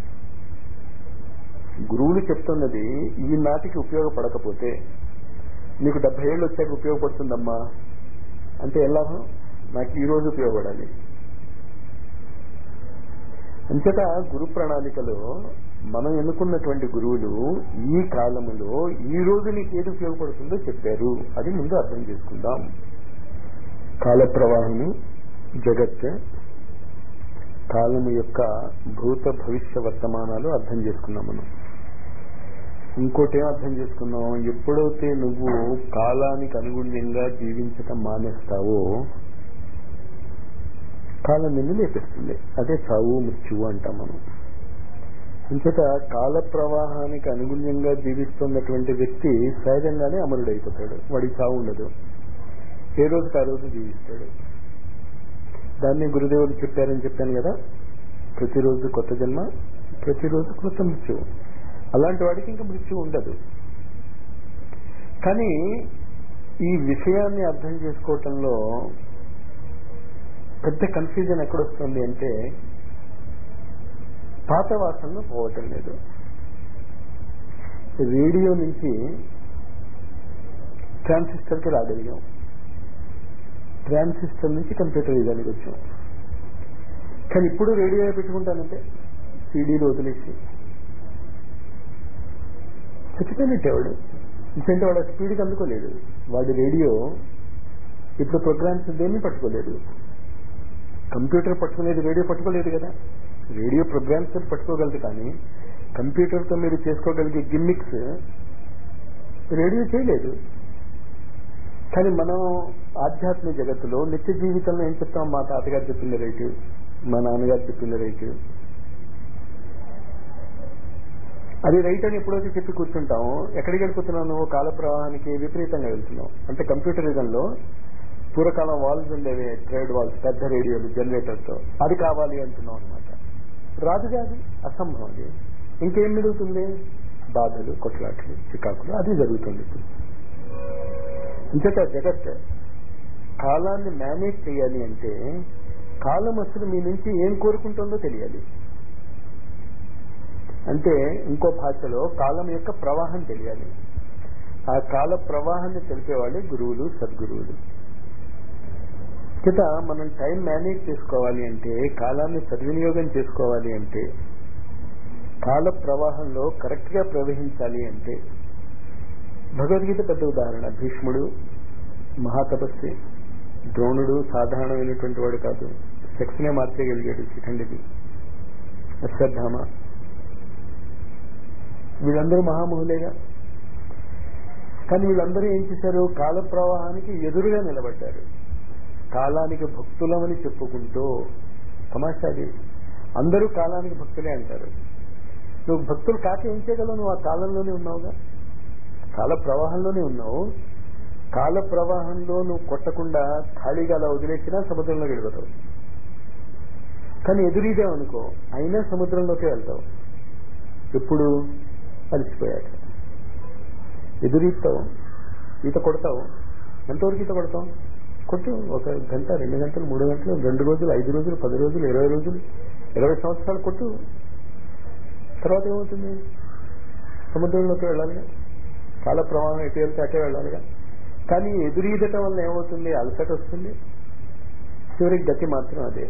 గురువులు చెప్తున్నది ఈ నాటికి ఉపయోగపడకపోతే నీకు డెబ్బై ఏళ్ళు వచ్చాక ఉపయోగపడుతుందమ్మా అంటే ఎలా నాకు ఈ రోజు ఉపయోగపడాలి అంచేత గురు ప్రణాళికలో మనం ఎన్నుకున్నటువంటి గురువులు ఈ కాలములో ఈ రోజు నీకు ఏది ఉపయోగపడుతుందో చెప్పారు అది ముందు అర్థం చేసుకుందాం కాల ప్రవాహము జగత్ కాలము యొక్క భూత భవిష్య వర్తమానాలు అర్థం చేసుకున్నాం మనం ఇంకోటి ఏం అర్థం చేసుకున్నాం ఎప్పుడైతే నువ్వు కాలానికి అనుగుణ్యంగా జీవించటం మానేస్తావో కాలం నిన్ను లేపిస్తుంది అదే చావు మృత్యువు అంటాం మనం అంచేత కాల ప్రవాహానికి అనుగుణ్యంగా జీవిస్తున్నటువంటి వ్యక్తి సహజంగానే అమరుడైపోతాడు వాడికి చావు ఉండదు ఏ రోజుకి ఆ రోజు జీవిస్తాడు దాన్ని గురుదేవులు చెప్పారని చెప్పాను కదా ప్రతిరోజు కొత్త జన్మ ప్రతిరోజు కొత్త మృత్యువు అలాంటి వాడికి ఇంకా మృత్యు ఉండదు కానీ ఈ విషయాన్ని అర్థం చేసుకోవటంలో పెద్ద కన్ఫ్యూజన్ ఎక్కడొస్తుంది అంటే పాత వాసనలు పోవటం లేదు రేడియో నుంచి ట్రాన్సిస్టర్కి రాగలిగాం ట్రాన్సిస్టర్ నుంచి కంప్యూటర్ యుగానికి వచ్చాం కానీ ఇప్పుడు రేడియో పెట్టుకుంటానంటే సీడీలు వదిలేసి చచ్చిపోయినట్టే వాడు ఎందుకంటే వాడు స్పీడ్కి అందుకోలేదు వాడి రేడియో ఇప్పుడు ప్రోగ్రామ్స్ దేన్ని పట్టుకోలేదు కంప్యూటర్ పట్టుకునేది రేడియో పట్టుకోలేదు కదా రేడియో ప్రోగ్రామ్స్ పట్టుకోగలదు కానీ కంప్యూటర్తో మీరు చేసుకోగలిగే గిమ్మిక్స్ రేడియో చేయలేదు కానీ మనం ఆధ్యాత్మిక జగత్తులో నిత్య జీవితంలో ఏం చెప్తాం మా తాతగారు చెప్పింది రైతు మా నాన్నగారు చెప్పింది రైతు అది రైట్ అని ఎప్పుడైతే చెప్పి కూర్చుంటాం ఎక్కడికి వెళ్ళిపోతున్నావు నువ్వు కాల ప్రవాహానికి విపరీతంగా వెళ్తున్నావు అంటే కంప్యూటర్ యుగంలో పూర్వకాలం వాల్స్ ఉండేవి ట్రేడ్ వాల్స్ పెద్ద రేడియోలు జనరేటర్తో అది కావాలి అంటున్నాం అనమాట రాదు కాదు అసంభవం అది ఇంకేం మిగులుతుంది బాధలు కొట్లాట్లు చికాకులు అది జరుగుతుంది ఇప్పుడు ఇంతట జగత్ కాలాన్ని మేనేజ్ చేయాలి అంటే కాలం అసలు మీ నుంచి ఏం కోరుకుంటుందో తెలియాలి అంటే ఇంకో భాషలో కాలం యొక్క ప్రవాహం తెలియాలి ఆ కాల ప్రవాహాన్ని తెలిపేవాళ్ళే గురువులు సద్గురువులు చేత మనం టైం మేనేజ్ చేసుకోవాలి అంటే కాలాన్ని సద్వినియోగం చేసుకోవాలి అంటే కాల ప్రవాహంలో కరెక్ట్ గా ప్రవహించాలి అంటే భగవద్గీత పెద్ద ఉదాహరణ భీష్ముడు మహాతపస్వి ద్రోణుడు సాధారణమైనటువంటి వాడు కాదు సెక్స్నే మార్చేయగలిగాడు శిఖండికి అశ్వత్థామ వీళ్ళందరూ మహామహులేగా కానీ వీళ్ళందరూ ఏం చేశారు కాల ప్రవాహానికి ఎదురుగా నిలబడ్డారు కాలానికి భక్తులమని చెప్పుకుంటూ తమాషాది అందరూ కాలానికి భక్తులే అంటారు నువ్వు భక్తులు కాక ఏం చేయగలవు నువ్వు ఆ కాలంలోనే ఉన్నావుగా కాల ప్రవాహంలోనే ఉన్నావు కాల ప్రవాహంలో నువ్వు కొట్టకుండా ఖాళీగా అలా వదిలేసినా సముద్రంలో గడిపోతావు కానీ ఎదురీదేమనుకో అయినా సముద్రంలోకి వెళ్తావు ఎప్పుడు అలసిపోయాక ఎదురీస్తావు ఈత కొడతావు ఎంతవరకు ఈత కొడతావు కొట్టు ఒక గంట రెండు గంటలు మూడు గంటలు రెండు రోజులు ఐదు రోజులు పది రోజులు ఇరవై రోజులు ఇరవై సంవత్సరాలు కొట్టు తర్వాత ఏమవుతుంది సముద్రంలోకి వెళ్ళాలిగా కాల ప్రవాహం ఎటు వెళ్తే అటే వెళ్ళాలిగా కానీ ఎదురీదటం వల్ల ఏమవుతుంది అలసట వస్తుంది చివరికి గతి మాత్రం అదే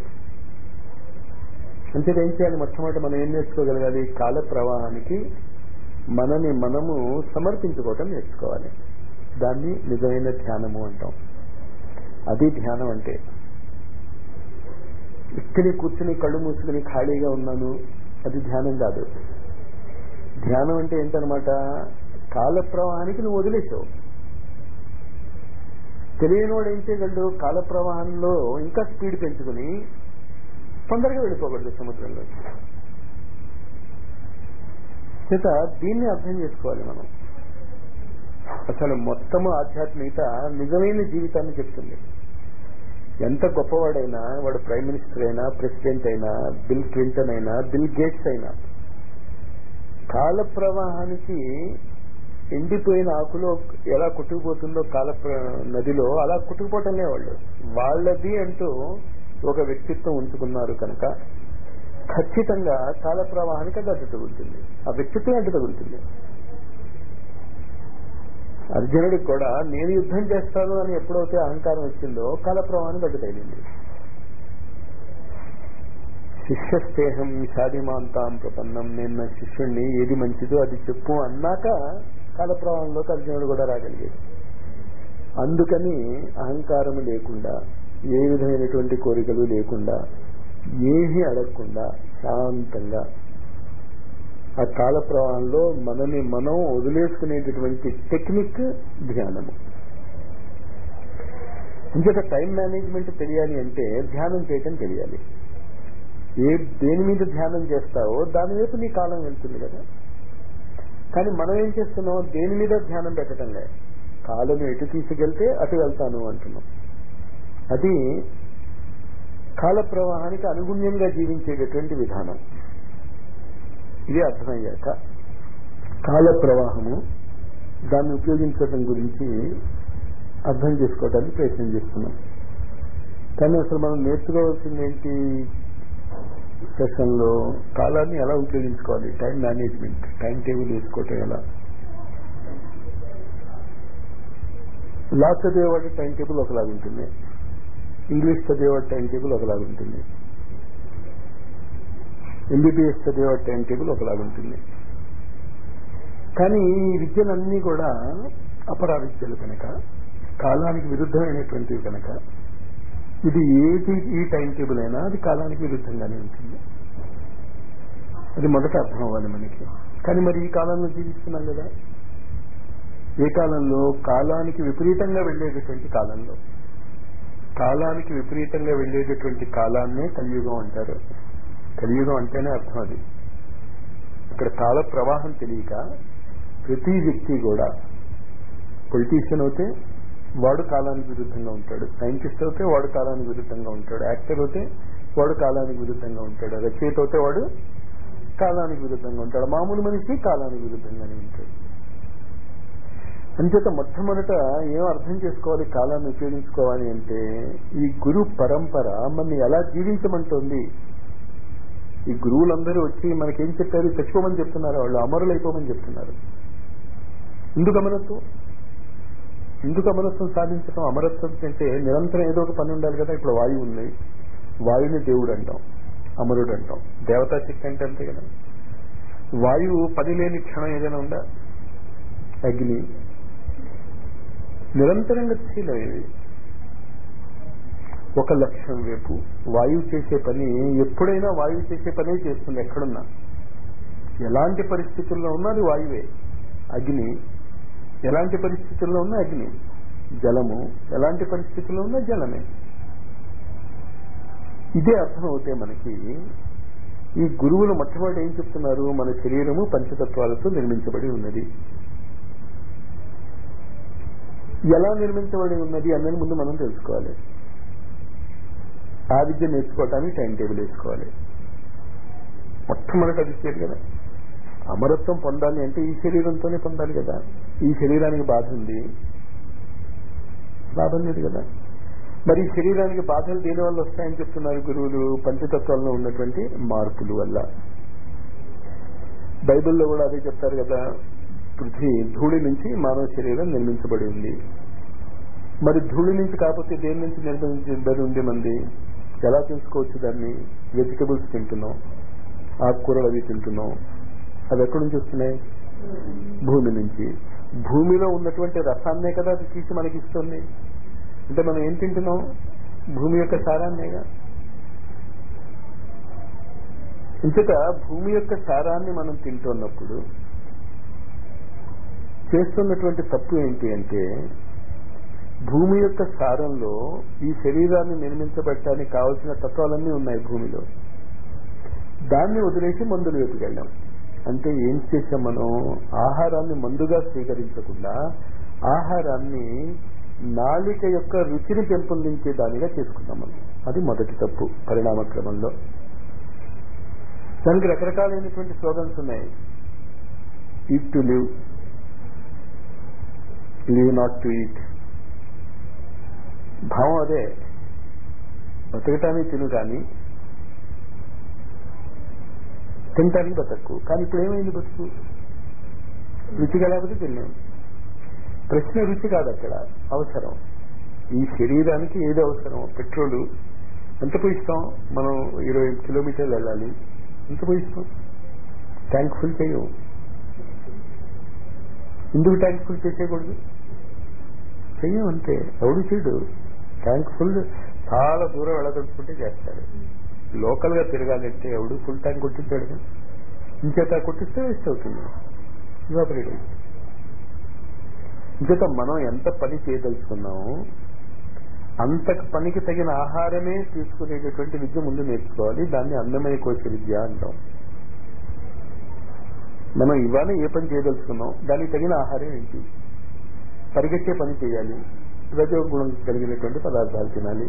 అంతే ఏం చేయాలి మొట్టమొదటి మనం ఏం నేర్చుకోగలగాలి కాల ప్రవాహానికి మనని మనము సమర్పించుకోవటం నేర్చుకోవాలి దాన్ని నిజమైన ధ్యానము అంటాం అది ధ్యానం అంటే ఇక్కడే కూర్చుని కళ్ళు మూసుకుని ఖాళీగా ఉన్నాను అది ధ్యానం కాదు ధ్యానం అంటే ఏంటనమాట కాల ప్రవాహానికి నువ్వు వదిలేసావు తెలియని వాడు ఏం చేయగలడు కాల ప్రవాహంలో ఇంకా స్పీడ్ పెంచుకుని తొందరగా వెళ్ళిపోగలడు సముద్రంలో చేత దీన్ని అర్థం చేసుకోవాలి మనం అసలు మొత్తము ఆధ్యాత్మికత నిజమైన జీవితాన్ని చెప్తుంది ఎంత గొప్పవాడైనా వాడు ప్రైమ్ మినిస్టర్ అయినా ప్రెసిడెంట్ అయినా బిల్ క్లింటన్ అయినా బిల్ గేట్స్ అయినా కాల ప్రవాహానికి ఎండిపోయిన ఆకులో ఎలా కొట్టుకుపోతుందో కాల నదిలో అలా కొట్టుకుపోవటంలే వాళ్ళు వాళ్ళది అంటూ ఒక వ్యక్తిత్వం ఉంచుకున్నారు కనుక ఖచ్చితంగా కాల ప్రవాహానికి అది అడ్డు తగులుతుంది ఆ వ్యక్తిత్వం అడ్డు తగులుతుంది అర్జునుడికి కూడా నేను యుద్ధం చేస్తాను అని ఎప్పుడైతే అహంకారం వచ్చిందో కాల ప్రవాహానికి అడ్డు తగిలింది శిష్యస్తేహం షాదిమాంతాం ప్రపన్నం నేను నా శిష్యుణ్ణి ఏది మంచిదో అది చెప్పు అన్నాక కాల ప్రవాహంలోకి అర్జునుడు కూడా రాగలిగాడు అందుకని అహంకారం లేకుండా ఏ విధమైనటువంటి కోరికలు లేకుండా ఏమీ అడగకుండా శాంతంగా ఆ కాల ప్రవాహంలో మనని మనం వదిలేసుకునేటటువంటి టెక్నిక్ ధ్యానము ఇంకొక టైం మేనేజ్మెంట్ తెలియాలి అంటే ధ్యానం చేయటం తెలియాలి ఏ దేని మీద ధ్యానం చేస్తావో దాని వైపు నీ కాలం వెళ్తుంది కదా కానీ మనం ఏం చేస్తున్నాం దేని మీద ధ్యానం పెట్టడం లేదు కాలం ఎటు తీసుకెళ్తే అటు వెళ్తాను అంటున్నాం అది కాల ప్రవాహానికి అనుగుణ్యంగా జీవించేటటువంటి విధానం ఇది అర్థమయ్యాక కాల ప్రవాహము దాన్ని ఉపయోగించడం గురించి అర్థం చేసుకోవడానికి ప్రయత్నం చేస్తున్నాం కానీ అసలు మనం నేర్చుకోవాల్సింది ఏంటి సెషన్లో కాలాన్ని ఎలా ఉపయోగించుకోవాలి టైం మేనేజ్మెంట్ టైం టేబుల్ వేసుకోవటం ఎలా లా చదివేవాడి టైం టేబుల్ ఒకలాగుంటుంది ఇంగ్లీష్ చదివేవాడి టైం టేబుల్ ఒకలాగుంటుంది ఎంబీబీఎస్ చదివేవాడి టైం టేబుల్ ఒకలాగుంటుంది కానీ ఈ విద్యలన్నీ కూడా అపరా విద్యలు కనుక కాలానికి విరుద్ధమైనటువంటివి కనుక ఇది ఏది ఈ టైం టేబుల్ అయినా అది కాలానికి విరుద్ధంగానే ఉంటుంది అది మొదట అర్థం అవ్వాలి మనకి కానీ మరి ఈ కాలంలో జీవిస్తున్నాం కదా ఏ కాలంలో కాలానికి విపరీతంగా వెళ్ళేటటువంటి కాలంలో కాలానికి విపరీతంగా వెళ్ళేటటువంటి కాలాన్నే కలియుగం అంటారు కలియుగం అంటేనే అర్థం అది ఇక్కడ కాల ప్రవాహం తెలియక ప్రతి వ్యక్తి కూడా పొలిటీషియన్ అయితే వాడు కాలానికి విరుద్ధంగా ఉంటాడు సైంటిస్ట్ అయితే వాడు కాలానికి విరుద్ధంగా ఉంటాడు యాక్టర్ అయితే వాడు కాలానికి విరుద్ధంగా ఉంటాడు రచయిత అయితే వాడు కాలానికి విరుద్ధంగా ఉంటాడు మామూలు మనిషి కాలానికి విరుద్ధంగానే ఉంటాడు అంచేత మొట్టమొదట ఏం అర్థం చేసుకోవాలి కాలాన్ని ఉపయోగించుకోవాలి అంటే ఈ గురు పరంపర మన ఎలా జీవించమంటోంది ఈ గురువులందరూ వచ్చి మనకేం చెప్పారు చచ్చిపోమని చెప్తున్నారు వాళ్ళు అమరులు అయిపోమని చెప్తున్నారు ఎందుకు అమరత్వం ఎందుకు అమరత్వం సాధించడం అమరత్వం అంటే నిరంతరం ఏదో ఒక పని ఉండాలి కదా ఇప్పుడు వాయువు ఉంది వాయుని దేవుడు అంటాం అమరుడు అంటాం దేవతా శక్తి అంటే అంతే కదా వాయువు పని లేని క్షణం ఏదైనా ఉందా అగ్ని నిరంతరంగా శీలమేవి ఒక లక్ష్యం వైపు వాయువు చేసే పని ఎప్పుడైనా వాయువు చేసే పనే చేస్తుంది ఎక్కడున్నా ఎలాంటి పరిస్థితుల్లో ఉన్నా అది వాయువే అగ్ని ఎలాంటి పరిస్థితుల్లో ఉన్నా అగ్ని జలము ఎలాంటి పరిస్థితుల్లో ఉన్నా జలమే ఇదే అర్థం అవుతే మనకి ఈ గురువులు మొట్టమొదటి ఏం చెప్తున్నారు మన శరీరము పంచతత్వాలతో నిర్మించబడి ఉన్నది ఎలా నిర్మించబడి ఉన్నది అన్నది ముందు మనం తెలుసుకోవాలి ఆ విద్య నేర్చుకోవటానికి టైం టేబుల్ వేసుకోవాలి మొట్టమొదటి అది చేయాలి కదా అమరత్వం పొందాలి అంటే ఈ శరీరంతోనే పొందాలి కదా ఈ శరీరానికి బాధ ఉంది లాభం లేదు కదా మరి ఈ శరీరానికి బాధలు దేని వల్ల వస్తాయని చెప్తున్నారు గురువులు పంచతత్వాల్లో ఉన్నటువంటి మార్పుల వల్ల బైబిల్లో కూడా అదే చెప్తారు కదా పృథ్వీ ధూళి నుంచి మానవ శరీరం నిర్మించబడి ఉంది మరి ధూళి నుంచి కాకపోతే దేని నుంచి నిర్మించబడి ఉంది మంది ఎలా తెలుసుకోవచ్చు దాన్ని వెజిటబుల్స్ తింటున్నాం ఆకుకూరలు అవి తింటున్నాం అవి ఎక్కడి నుంచి వస్తున్నాయి భూమి నుంచి భూమిలో ఉన్నటువంటి రసాన్నే కదా అది తీసి మనకి ఇస్తుంది అంటే మనం ఏం తింటున్నాం భూమి యొక్క సారాన్నేగా ఇంతట భూమి యొక్క సారాన్ని మనం తింటున్నప్పుడు చేస్తున్నటువంటి తప్పు ఏంటి అంటే భూమి యొక్క సారంలో ఈ శరీరాన్ని నిర్మించబడటానికి కావలసిన తత్వాలన్నీ ఉన్నాయి భూమిలో దాన్ని వదిలేసి మందులు వైపుకి వెళ్ళాం అంటే ఏం చేసాం మనం ఆహారాన్ని మందుగా స్వీకరించకుండా ఆహారాన్ని నాలిక యొక్క రుచిని పెంపొందించే దానిగా చేసుకున్నాం మనం అది మొదటి తప్పు పరిణామ క్రమంలో దానికి రకరకాలైనటువంటి స్లోగన్స్ ఉన్నాయి eat to live live not to eat భావం అదే బతకటానికి తిను కానీ తినటానికి బతకు కానీ ఇప్పుడు ఏమైంది బతుకు రుచిగా లేకపోతే తిన్నాం ప్రశ్న రుచి కాదు అక్కడ అవసరం ఈ శరీరానికి ఏది అవసరం పెట్రోలు ఎంత పోయిస్తాం మనం ఇరవై కిలోమీటర్లు వెళ్ళాలి ఎంత పోయిస్తాం ట్యాంక్ ఫుల్ చేయవు ఎందుకు ట్యాంక్ ఫుల్ చేసేయకూడదు చెయ్యం అంతే ఎవడు చేయడు ట్యాంక్ ఫుల్ చాలా దూరం వెళ్ళదలుచుకుంటే చేస్తాడు లోకల్ గా తిరగాలంటే ఎవడు ఫుల్ ట్యాంక్ కొట్టించాడు ఇంచేత కొట్టిస్తే వేస్ట్ అవుతుంది ఇవాపరేట్ అవుతుంది ఇంచేత మనం ఎంత పని చేయదలుచుకున్నామో అంత పనికి తగిన ఆహారమే తీసుకునేటటువంటి విద్య ముందు నేర్చుకోవాలి దాన్ని అన్నమయ కోశ విద్య అంటాం మనం ఇవాళ ఏ పని చేయదలుచుకున్నాం దానికి తగిన ఆహారం ఏంటి పరిగెత్తే పని చేయాలి రజోగుణం కలిగినటువంటి పదార్థాలు తినాలి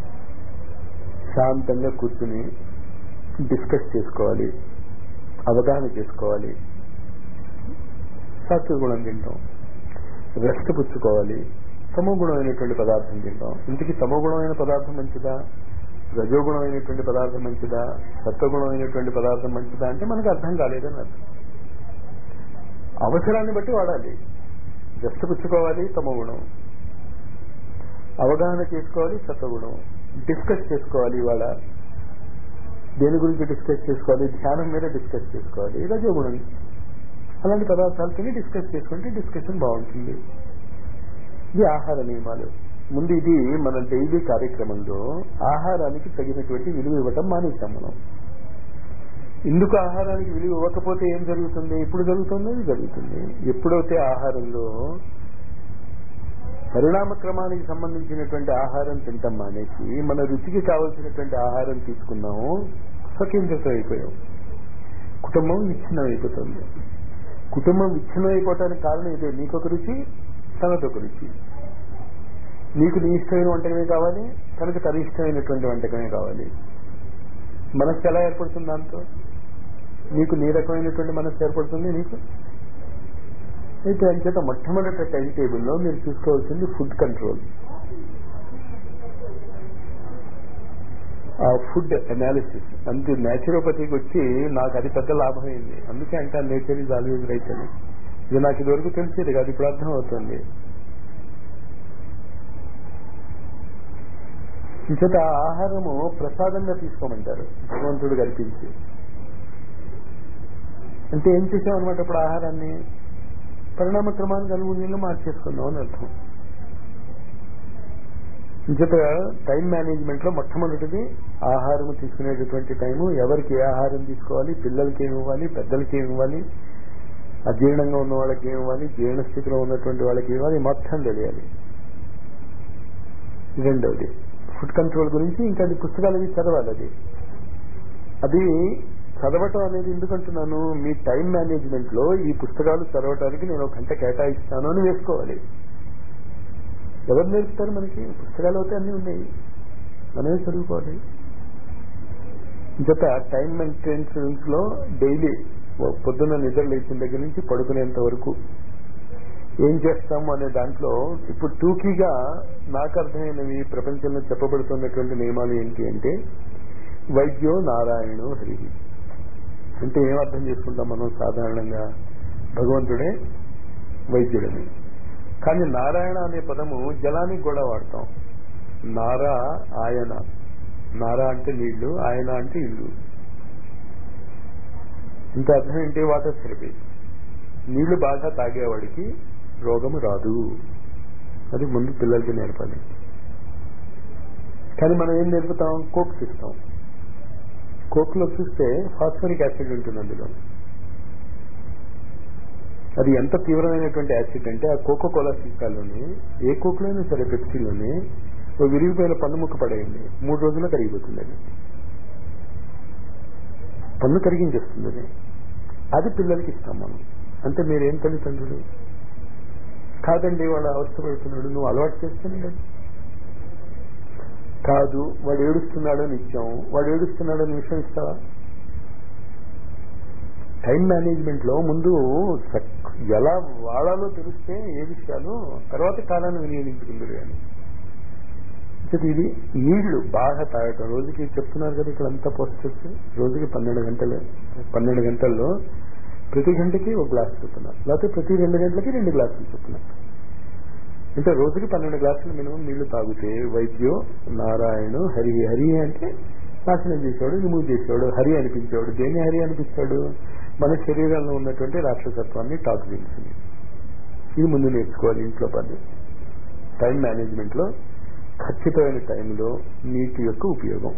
శాంతంగా కూర్చుని డిస్కస్ చేసుకోవాలి అవగాహన చేసుకోవాలి సాత్విక గుణం తింటాం రెస్ట్ పుచ్చుకోవాలి తమో గుణమైనటువంటి పదార్థం తింటాం ఇంటికి తమో గుణమైన పదార్థం మంచిదా రజోగుణమైనటువంటి పదార్థం మంచిదా సత్వగుణమైనటువంటి పదార్థం మంచిదా అంటే మనకు అర్థం కాలేదని అర్థం అవసరాన్ని బట్టి వాడాలి రెస్ట్ పుచ్చుకోవాలి తమో గుణం అవగాహన చేసుకోవాలి సత్వగుణం డిస్కస్ చేసుకోవాలి ఇవాళ దేని గురించి డిస్కస్ చేసుకోవాలి ధ్యానం మీద డిస్కస్ చేసుకోవాలి రజోగుణం అలాంటి పదార్థాలు తిని డిస్కస్ చేసుకుంటే డిస్కషన్ బాగుంటుంది ఇది ఆహార నియమాలు ముందు ఇది మన డైలీ కార్యక్రమంలో ఆహారానికి తగినటువంటి విలువ ఇవ్వటం మానేశాం మనం ఎందుకు ఆహారానికి విలువ ఇవ్వకపోతే ఏం జరుగుతుంది ఎప్పుడు జరుగుతుంది అది జరుగుతుంది ఎప్పుడైతే ఆహారంలో పరిణామ క్రమానికి సంబంధించినటువంటి ఆహారం తింటాం మానేసి మన రుచికి కావలసినటువంటి ఆహారం తీసుకున్నాము స్వకేంద్రితం అయిపోయాం కుటుంబం విచ్ఛిన్నం అయిపోతుంది కుటుంబం విచ్ఛిన్నం అయిపోవటానికి కారణం ఇదే నీకొక రుచి తనదొక రుచి నీకు నీ ఇష్టమైన వంటకమే కావాలి తనకు తన ఇష్టమైనటువంటి వంటకమే కావాలి మనస్సు ఎలా ఏర్పడుతుంది దాంతో నీకు నీ రకమైనటువంటి మనస్సు ఏర్పడుతుంది నీకు అయితే అంచేత మొట్టమొదటి టైం టేబుల్లో మీరు చూసుకోవాల్సింది ఫుడ్ కంట్రోల్ ఆ ఫుడ్ అనాలిసిస్ అంతే న్యాచురోపతికి వచ్చి నాకు అది పెద్ద లాభం అయింది అందుకే అంటే నేచర్ ఈజ్ ఆల్వేజ్ రైట్ అని ఇది నాకు ఇదివరకు తెలిసేది కాదు ఇప్పుడు అర్థం అవుతుంది ఇంచేత ఆహారము ప్రసాదంగా తీసుకోమంటారు భగవంతుడు కల్పించి అంటే ఏం చేసామన్నమాట ఇప్పుడు ఆహారాన్ని పరిణామ క్రమానికి అనుగుణంగా మార్చేసుకున్నాం అని అర్థం ఇంచేత టైం మేనేజ్మెంట్ లో మొట్టమొదటిది ఆహారం తీసుకునేటటువంటి టైము ఎవరికి ఏ ఆహారం తీసుకోవాలి పిల్లలకి ఏమి ఇవ్వాలి పెద్దలకి ఏమి ఇవ్వాలి అజీర్ణంగా ఉన్న వాళ్ళకి ఏమి ఇవ్వాలి జీర్ణ స్థితిలో ఉన్నటువంటి వాళ్ళకి ఇవ్వాలి మొత్తం తెలియాలి రెండవది ఫుడ్ కంట్రోల్ గురించి ఇంకా అది పుస్తకాలు అవి చదవాలి అది అది చదవటం అనేది ఎందుకంటున్నాను మీ టైం మేనేజ్మెంట్ లో ఈ పుస్తకాలు చదవటానికి నేను ఒక గంట కేటాయిస్తాను అని వేసుకోవాలి ఎవరు నేర్పుతారు మనకి పుస్తకాలు అయితే అన్నీ ఉన్నాయి మనమే చదువుకోవాలి జత టైం మెయింటెనెన్స్ లో డైలీ పొద్దున్న నిద్ర లేచిన దగ్గర నుంచి పడుకునేంత వరకు ఏం చేస్తాము అనే దాంట్లో ఇప్పుడు టూకీగా నాకు అర్థమైనవి ప్రపంచంలో చెప్పబడుతున్నటువంటి నియమాలు ఏంటి అంటే వైద్యో నారాయణో హరి అంటే ఏం అర్థం చేసుకుంటాం మనం సాధారణంగా భగవంతుడే వైద్యుడని కానీ నారాయణ అనే పదము జలానికి కూడా వాడతాం నారా ఆయన నారా అంటే నీళ్లు ఆయన అంటే ఇల్లు ఇంత అర్థం ఏంటి వాటర్ థెరపీ నీళ్లు బాగా తాగేవాడికి రోగము రాదు అది ముందు పిల్లలకి నేర్పాలి కానీ మనం ఏం నేర్పుతాం కోక్స్ ఇస్తాం కోక్ లో చూస్తే ఫాస్ఫరిక్ యాసిడ్ ఉంటుంది అందులో అది ఎంత తీవ్రమైనటువంటి యాసిడ్ అంటే ఆ కోకో కోలా సీసాలోనే ఏ కోక్లోనే సరే పెప్సీలోనే ఓ విరిగిపోయిన పన్ను ముక్క పడేయండి మూడు రోజుల్లో కరిగిపోతుంది అది పన్ను కరిగించేస్తుంది అది అది పిల్లలకి ఇస్తాం మనం అంటే మీరేం తల్లిదండ్రులు కాదండి వాడు అవస్థపడుతున్నాడు నువ్వు అలవాటు చేస్తాను కాదు వాడు ఏడుస్తున్నాడు అని ఇచ్చాం వాడు ఏడుస్తున్నాడు అని విషయం ఇస్తావా టైం మేనేజ్మెంట్ లో ముందు ఎలా వాడాలో తెలిస్తే ఏ విషయాలు తర్వాత కాలాన్ని వినియోగించుకుందరు కానీ ఇది నీళ్లు బాగా తాగటం రోజుకి చెప్తున్నారు కదా ఇక్కడ అంతా పోస్టర్స్ రోజుకి పన్నెండు గంటలు పన్నెండు గంటల్లో ప్రతి గంటకి ఒక గ్లాస్ చెప్తున్నారు లేకపోతే ప్రతి రెండు గంటలకి రెండు గ్లాసులు చెప్తున్నారు అంటే రోజుకి పన్నెండు గ్లాసులు మినిమం నీళ్లు తాగితే వైద్యో నారాయణ హరి హరి అంటే నాశనం చేసేవాడు రిమూవ్ చేసేవాడు హరి అనిపించేవాడు దేన్ని హరి అనిపిస్తాడు మన శరీరంలో ఉన్నటువంటి రాక్షసత్వాన్ని టాక్సిన్స్ ఇది ముందు నేర్చుకోవాలి ఇంట్లో పని టైం మేనేజ్మెంట్ లో ఖచ్చితమైన టైంలో నీటి యొక్క ఉపయోగం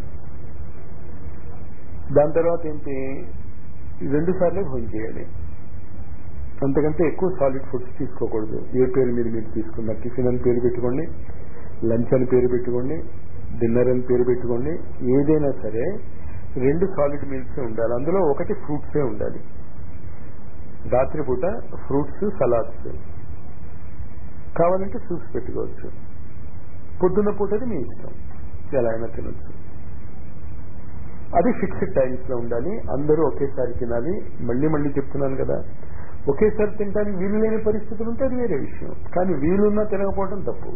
దాని తర్వాత ఏంటి రెండు సార్లే భోజనం చేయాలి అంతకంటే ఎక్కువ సాలిడ్ ఫుడ్స్ తీసుకోకూడదు ఏ పేరు మీద మీరు తీసుకున్న టిఫిన్ అని పేరు పెట్టుకోండి లంచ్ అని పేరు పెట్టుకోండి డిన్నర్ అని పేరు పెట్టుకోండి ఏదైనా సరే రెండు సాలిడ్ మీల్స్ ఉండాలి అందులో ఒకటి ఫ్రూట్సే ఉండాలి రాత్రిపూట ఫ్రూట్స్ సలాడ్స్ కావాలంటే సూప్స్ పెట్టుకోవచ్చు పొద్దున్న పూటది మీ ఇష్టం ఎలా అయినా తినొచ్చు అది ఫిక్స్డ్ టైమ్స్ లో ఉండాలి అందరూ ఒకేసారి తినాలి మళ్ళీ మళ్ళీ చెప్తున్నాను కదా ఒకేసారి తినడానికి వీలు లేని పరిస్థితులు ఉంటే అది వేరే విషయం కానీ వీలున్నా తినకపోవడం తప్పు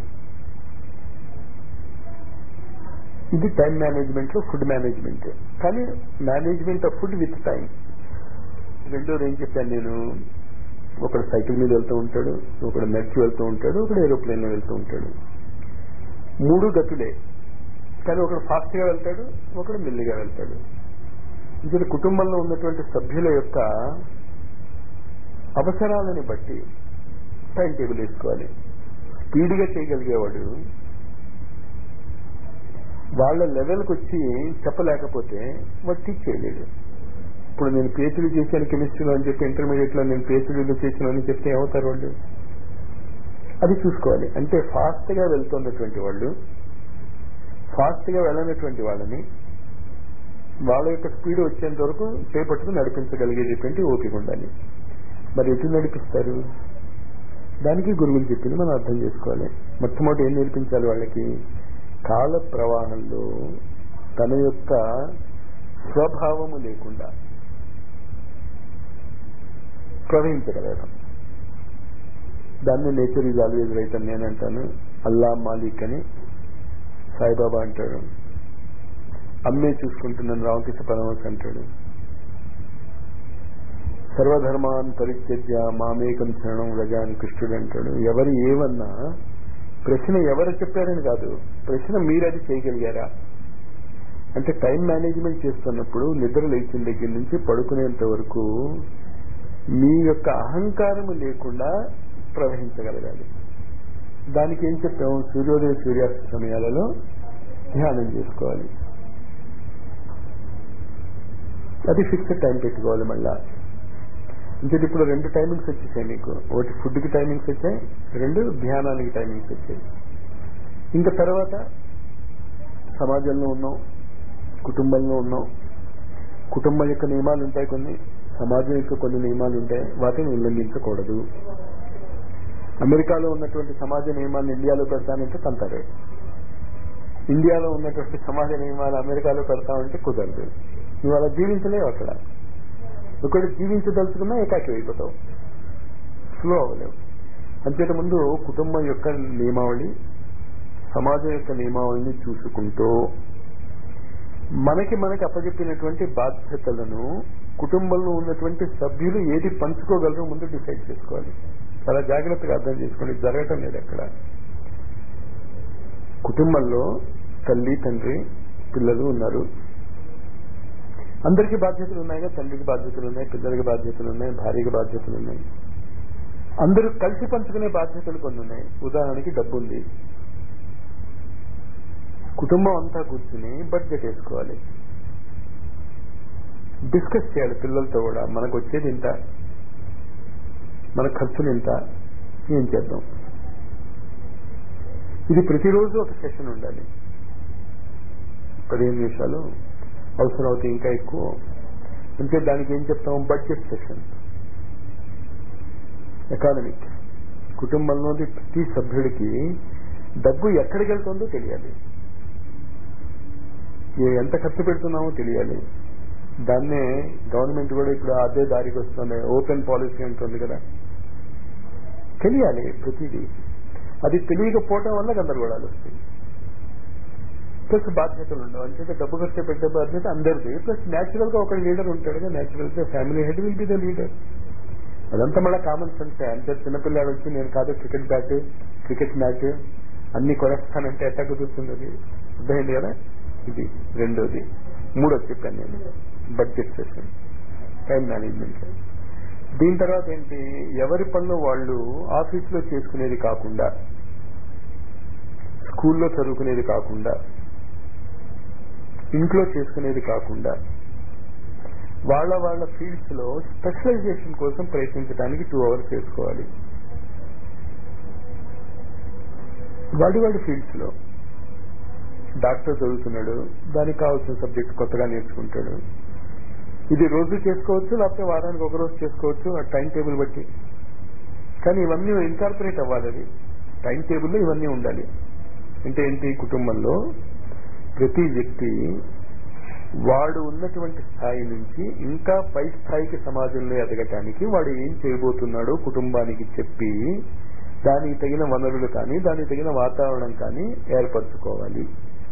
ఇది టైం మేనేజ్మెంట్ లో ఫుడ్ మేనేజ్మెంట్ కానీ management of food with time రెండోది ఏం చెప్పాను నేను ఒకడు సైకిల్ మీద వెళ్తూ ఉంటాడు ఒకడు నడిచి వెళ్తూ ఉంటాడు ఒకడు ఏరోప్లేన్ లో వెళ్తూ ఉంటాడు మూడు గతులే కానీ ఒకడు ఫాస్ట్ గా వెళ్తాడు ఒకడు మెల్లిగా వెళ్తాడు ఇక్కడ కుటుంబంలో ఉన్నటువంటి సభ్యుల యొక్క అవసరాలని బట్టి టైం టేబుల్ వేసుకోవాలి స్పీడ్గా చేయగలిగేవాడు వాళ్ళ లెవెల్కి వచ్చి చెప్పలేకపోతే వాడు టీచ్ చేయలేడు ఇప్పుడు నేను పిహెచ్డీ చేశాను కెమిస్ట్రీలో అని చెప్పి ఇంటర్మీడియట్ లో నేను పిహెచ్డీలో చేశాను అని చెప్తే ఏమవుతారు వాళ్ళు అది చూసుకోవాలి అంటే ఫాస్ట్ గా వెళ్తున్నటువంటి వాళ్ళు ఫాస్ట్ గా వెళ్ళనటువంటి వాళ్ళని వాళ్ళ యొక్క స్పీడ్ వచ్చేంత వరకు చేపట్టుకుని నడిపించగలిగేటటువంటి ఓపిక ఉండాలి మరి ఎటు నడిపిస్తారు దానికి గురువులు చెప్పింది మనం అర్థం చేసుకోవాలి మొట్టమొదటి ఏం నేర్పించాలి వాళ్ళకి కాల ప్రవాహంలో తన యొక్క స్వభావము లేకుండా ప్రవహించగలగడం దాన్ని నేచర్ ఈజ్ ఆల్వేజ్ రైట్ అని నేను అంటాను అల్లా మాలిక్ అని సాయిబాబా అంటాడు అమ్మే చూసుకుంటున్నాను రామకృష్ణ పరమహంస అంటాడు సర్వధర్మాన్ పరిత్యజ్య మామేకం శరణం రజా అని కృష్ణుడు అంటాడు ఎవరు ఏమన్నా ప్రశ్న ఎవరు చెప్పారని కాదు ప్రశ్న మీరు అది చేయగలిగారా అంటే టైం మేనేజ్మెంట్ చేస్తున్నప్పుడు నిద్ర లేచిన దగ్గర నుంచి పడుకునేంత వరకు మీ యొక్క అహంకారము లేకుండా ప్రవహించగలగాలి దానికి ఏం చెప్పాము సూర్యోదయ సూర్యాస్త సమయాలలో ధ్యానం చేసుకోవాలి అది ఫిక్స్డ్ టైం పెట్టుకోవాలి మళ్ళా అంటే ఇప్పుడు రెండు టైమింగ్స్ వచ్చేసాయి మీకు ఒకటి ఫుడ్కి టైమింగ్స్ వచ్చాయి రెండు ధ్యానానికి టైమింగ్స్ వచ్చాయి ఇంకా తర్వాత సమాజంలో ఉన్నాం కుటుంబంలో ఉన్నాం కుటుంబం యొక్క నియమాలు ఉంటాయి కొన్ని సమాజం యొక్క కొన్ని నియమాలు ఉంటాయి వాటిని ఉల్లంఘించకూడదు అమెరికాలో ఉన్నటువంటి సమాజ నియమాలను ఇండియాలో పెడతానంటే తంతారు ఇండియాలో ఉన్నటువంటి సమాజ నియమాలు అమెరికాలో పెడతామంటే కుదరదు నువ్వు అలా జీవించలేవు అక్కడ ఒకటి జీవించదలుచుకున్నా ఏకాకి అయిపోతావు స్లో అవ్వలేవు అంతేత ముందు కుటుంబం యొక్క నియమావళి సమాజం యొక్క నియమావళిని చూసుకుంటూ మనకి మనకి అప్పచెప్పినటువంటి బాధ్యతలను కుటుంబంలో ఉన్నటువంటి సభ్యులు ఏది పంచుకోగలరో ముందు డిసైడ్ చేసుకోవాలి చాలా జాగ్రత్తగా అర్థం చేసుకోండి జరగటం లేదు అక్కడ కుటుంబంలో తల్లి తండ్రి పిల్లలు ఉన్నారు అందరికీ బాధ్యతలు ఉన్నాయిగా తండ్రికి బాధ్యతలు ఉన్నాయి పిల్లలకి బాధ్యతలు ఉన్నాయి భార్యకి బాధ్యతలు ఉన్నాయి అందరూ కలిసి పంచుకునే బాధ్యతలు కొన్ని ఉన్నాయి ఉదాహరణకి డబ్బు ఉంది కుటుంబం అంతా కూర్చుని బడ్జెట్ వేసుకోవాలి డిస్కస్ చేయాలి పిల్లలతో కూడా మనకు వచ్చేది ఇంత మన ఖర్చులు ఇంత ఏం చేద్దాం ఇది ప్రతిరోజు ఒక సెషన్ ఉండాలి పదిహేను నిమిషాలు అవసరం అవుతాయి ఇంకా ఎక్కువ అంటే దానికి ఏం చెప్తాం బడ్జెట్ సెషన్ ఎకానమిక్ కుటుంబంలోని ప్రతి సభ్యుడికి డబ్బు ఎక్కడికి వెళ్తుందో తెలియాలి ఎంత ఖర్చు పెడుతున్నామో తెలియాలి దాన్నే గవర్నమెంట్ కూడా ఇప్పుడు అదే దారికి వస్తుంది ఓపెన్ పాలసీ అంటుంది కదా తెలియాలి ప్రతిదీ అది తెలియకపోవటం వల్ల గందరగోళాలు వస్తాయి ప్లస్ బాధ్యతలు ఉండవు అంటే డబ్బు ఖర్చు పెట్టే బాధ్యత అందరిది ప్లస్ న్యాచురల్ గా ఒక లీడర్ ఉంటాడుగా న్యాచురల్ గా family head will be the leader అదంతా మళ్ళీ కామన్ సెన్స్ అంటే చిన్నపిల్లాడు వచ్చి నేను కాదు క్రికెట్ బ్యాట్ క్రికెట్ మ్యాచ్ అన్ని కొనేస్తానంటే ఎట్లా కుదురుతుంది అది అర్థమైంది కదా ఇది రెండోది మూడోది చెప్పాను నేను బడ్జెట్ సెషన్ టైం మేనేజ్మెంట్ దీని తర్వాత ఏంటి ఎవరి పనులు వాళ్ళు ఆఫీసులో చేసుకునేది కాకుండా స్కూల్లో చదువుకునేది కాకుండా ఇంట్లో చేసుకునేది కాకుండా వాళ్ళ వాళ్ళ ఫీల్డ్స్ లో స్పెషలైజేషన్ కోసం ప్రయత్నించడానికి టూ అవర్స్ చేసుకోవాలి వాడి వాడి ఫీల్డ్స్ లో డాక్టర్ చదువుతున్నాడు దానికి కావాల్సిన సబ్జెక్ట్ కొత్తగా నేర్చుకుంటాడు ఇది రోజు చేసుకోవచ్చు లేకపోతే వారానికి ఒక రోజు చేసుకోవచ్చు ఆ టైం టేబుల్ బట్టి కానీ ఇవన్నీ ఇన్కార్పొరేట్ అవ్వాలి అది టైం టేబుల్లో ఇవన్నీ ఉండాలి అంటే ఏంటి కుటుంబంలో ప్రతి వ్యక్తి వాడు ఉన్నటువంటి స్థాయి నుంచి ఇంకా పై స్థాయికి సమాజంలో ఎదగటానికి వాడు ఏం చేయబోతున్నాడో కుటుంబానికి చెప్పి దానికి తగిన వనరులు కానీ దానికి తగిన వాతావరణం కానీ ఏర్పరచుకోవాలి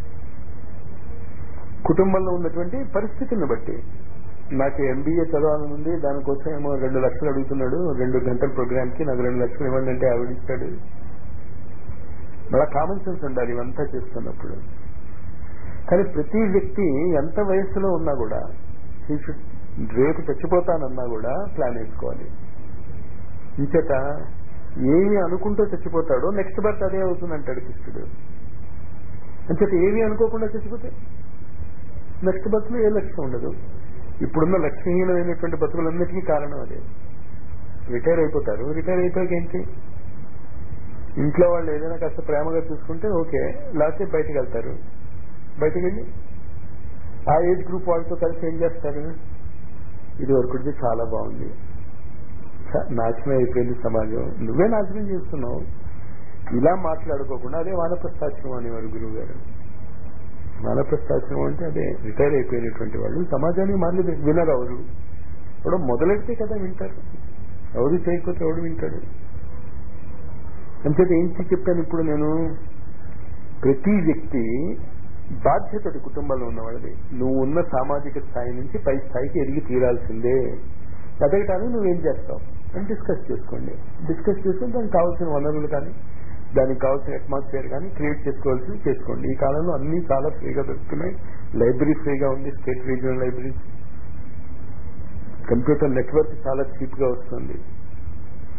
కుటుంబంలో ఉన్నటువంటి పరిస్థితులను బట్టి నాకు ఎంబీఏ చదవాలనుంది దానికోసం ఏమో రెండు లక్షలు అడుగుతున్నాడు రెండు గంటల ప్రోగ్రామ్ కి నాకు రెండు లక్షలు ఇవ్వండి అంటే ఆవిడిస్తాడు మళ్ళా కామన్ సెన్స్ ఉండాలి ఇవంతా చేస్తున్నప్పుడు కానీ ప్రతి వ్యక్తి ఎంత వయస్సులో ఉన్నా కూడా రేపు చచ్చిపోతానన్నా కూడా ప్లాన్ వేసుకోవాలి ఇంచేత ఏమి అనుకుంటూ చచ్చిపోతాడో నెక్స్ట్ బర్త్ అదే అవుతుంది అంటాడు కృష్ణుడు అంచేత ఏమి అనుకోకుండా చచ్చిపోతే నెక్స్ట్ బర్త్ లో ఏ లక్ష్యం ఉండదు ఇప్పుడున్న లక్ష్యహీనమైనటువంటి బతుకులన్నిటికీ కారణం అదే రిటైర్ అయిపోతారు రిటైర్ అయిపోయాక ఏంటి ఇంట్లో వాళ్ళు ఏదైనా కాస్త ప్రేమగా చూసుకుంటే ఓకే లేకపోతే బయటకు వెళ్తారు బయటకు వెళ్ళి ఆ ఏజ్ గ్రూప్ వాళ్ళతో కలిసి ఏం చేస్తారు ఇది వరకు చాలా బాగుంది నాశనం అయిపోయింది సమాజం నువ్వే నాశనం చేస్తున్నావు ఇలా మాట్లాడుకోకుండా అదే వానప్రస్థాశ్రమం అనేవారు గురువు గారు వానప్రస్థాశ్రమం అంటే అదే రిటైర్ అయిపోయినటువంటి వాళ్ళు సమాజానికి మళ్ళీ వినరు ఎవరు ఇప్పుడు మొదలెడితే కదా వింటారు ఎవరు చేయకపోతే ఎవడు వింటాడు అంచేత ఏం చెప్పాను ఇప్పుడు నేను ప్రతి వ్యక్తి బాధ్యత కుటుంబంలో ఉన్నవాళ్ళది నువ్వు ఉన్న సామాజిక స్థాయి నుంచి పై స్థాయికి ఎదిగి తీరాల్సిందే ఎదగటానికి నువ్వేం చేస్తావు అని డిస్కస్ చేసుకోండి డిస్కస్ చేసుకుని దానికి కావాల్సిన వనరులు కానీ దానికి కావాల్సిన అట్మాస్ఫియర్ కానీ క్రియేట్ చేసుకోవాల్సింది చేసుకోండి ఈ కాలంలో అన్ని చాలా ఫ్రీగా దొరుకుతున్నాయి లైబ్రరీ ఫ్రీగా ఉంది state regional libraries computer network చాలా చీప్ గా వస్తుంది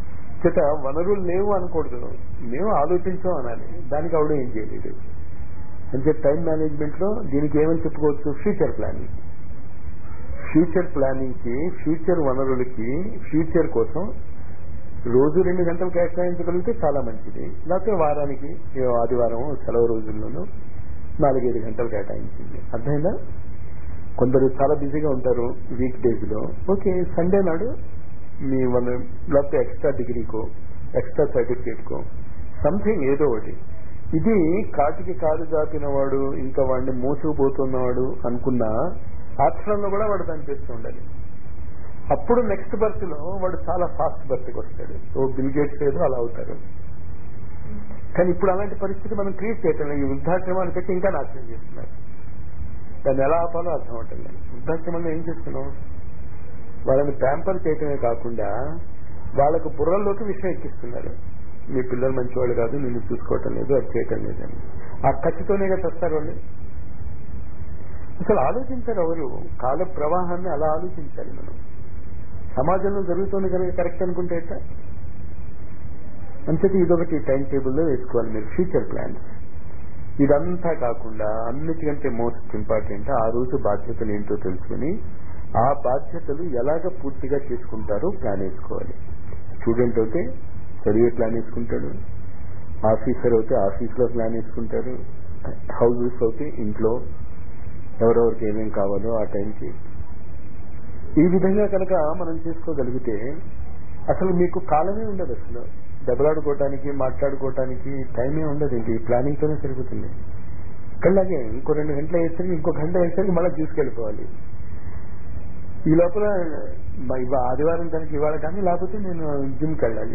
చేత వనరులు లేవు అనకూడదు మేము ఆలోచించాం అనాలి దానికి ఆవిడ ఏం చేయలేదు అంటే టైం మేనేజ్మెంట్ లో దీనికి ఏమని చెప్పుకోవచ్చు ఫ్యూచర్ ప్లానింగ్ ఫ్యూచర్ ప్లానింగ్ కి ఫ్యూచర్ వనరులకి ఫ్యూచర్ కోసం రోజు రెండు గంటలు కేటాయించగలిగితే చాలా మంచిది లేకపోతే వారానికి ఏ ఆదివారం సెలవు రోజుల్లోనూ నాలుగైదు గంటలు కేటాయించింది అర్థమైందా కొందరు చాలా బిజీగా ఉంటారు వీక్ డేస్ లో ఓకే సండే నాడు మీ వన్ లేకపోతే ఎక్స్ట్రా డిగ్రీకో ఎక్స్ట్రా సర్టిఫికేట్ కో సంథింగ్ ఏదో ఒకటి ఇది కాటికి కాలు జాపిన వాడు ఇంకా వాడిని మోసుకుపోతున్నవాడు అనుకున్న ఆ క్షణంలో కూడా వాడు దాన్ని చేస్తూ ఉండాలి అప్పుడు నెక్స్ట్ బర్త్ లో వాడు చాలా ఫాస్ట్ బర్త్కి వస్తాడు ఓ బిల్ గేట్స్ ఏదో అలా అవుతారు కానీ ఇప్పుడు అలాంటి పరిస్థితి మనం క్రియేట్ చేయటం లేదు. ఈ వృద్ధాశ్రమాలు పెట్టి ఇంకా నాశనం చేస్తున్నారు దాన్ని ఎలా ఆపాలో అర్థం అవటం లేదు వృద్ధాశ్రమంలో ఏం చేస్తున్నాం వాళ్ళని ప్యాంపర్ చేయటమే కాకుండా వాళ్ళకు బుర్రల్లోకి విషయం ఎక్కిస్తున్నారు మీ పిల్లలు మంచివాళ్ళు కాదు నిన్ను చూసుకోవటం లేదు అది చేయటం లేదని ఆ ఖచ్చితోనే కదా వస్తారు వాళ్ళు అసలు ఆలోచించారు ఎవరు కాల ప్రవాహాన్ని అలా ఆలోచించాలి మనం సమాజంలో జరుగుతుంది కనుక కరెక్ట్ అనుకుంటే ఎట్లా అంతటి ఇదొకటి టైం టేబుల్లో వేసుకోవాలి మీరు ఫ్యూచర్ ప్లాన్స్ ఇదంతా కాకుండా అన్నిటికంటే మోస్ట్ ఇంపార్టెంట్ ఆ రోజు బాధ్యతలు ఏంటో తెలుసుకుని ఆ బాధ్యతలు ఎలాగ పూర్తిగా చేసుకుంటారో ప్లాన్ వేసుకోవాలి స్టూడెంట్ అయితే చదివే ప్లాన్ వేసుకుంటాడు ఆఫీసర్ అయితే ఆఫీస్లో ప్లాన్ వేసుకుంటారు హౌసెస్ అయితే ఇంట్లో ఎవరెవరికి ఏమేం కావాలో ఆ టైంకి ఈ విధంగా కనుక మనం చేసుకోగలిగితే అసలు మీకు కాలమే ఉండదు అసలు దెబ్బలాడుకోవటానికి మాట్లాడుకోవటానికి టైమే ఉండదు ఇంక ఈ ప్లానింగ్ తోనే సరిపోతుంది ఇక్కడలాగే ఇంకో రెండు గంటలు వేసరికి ఇంకో గంట వేసరికి మళ్ళీ తీసుకెళ్ళిపోవాలి ఈ లోపల మ- ఇవా ఆదివారం కనుక ఇవాళ కానీ లేకపోతే నేను జిమ్కి వెళ్ళాలి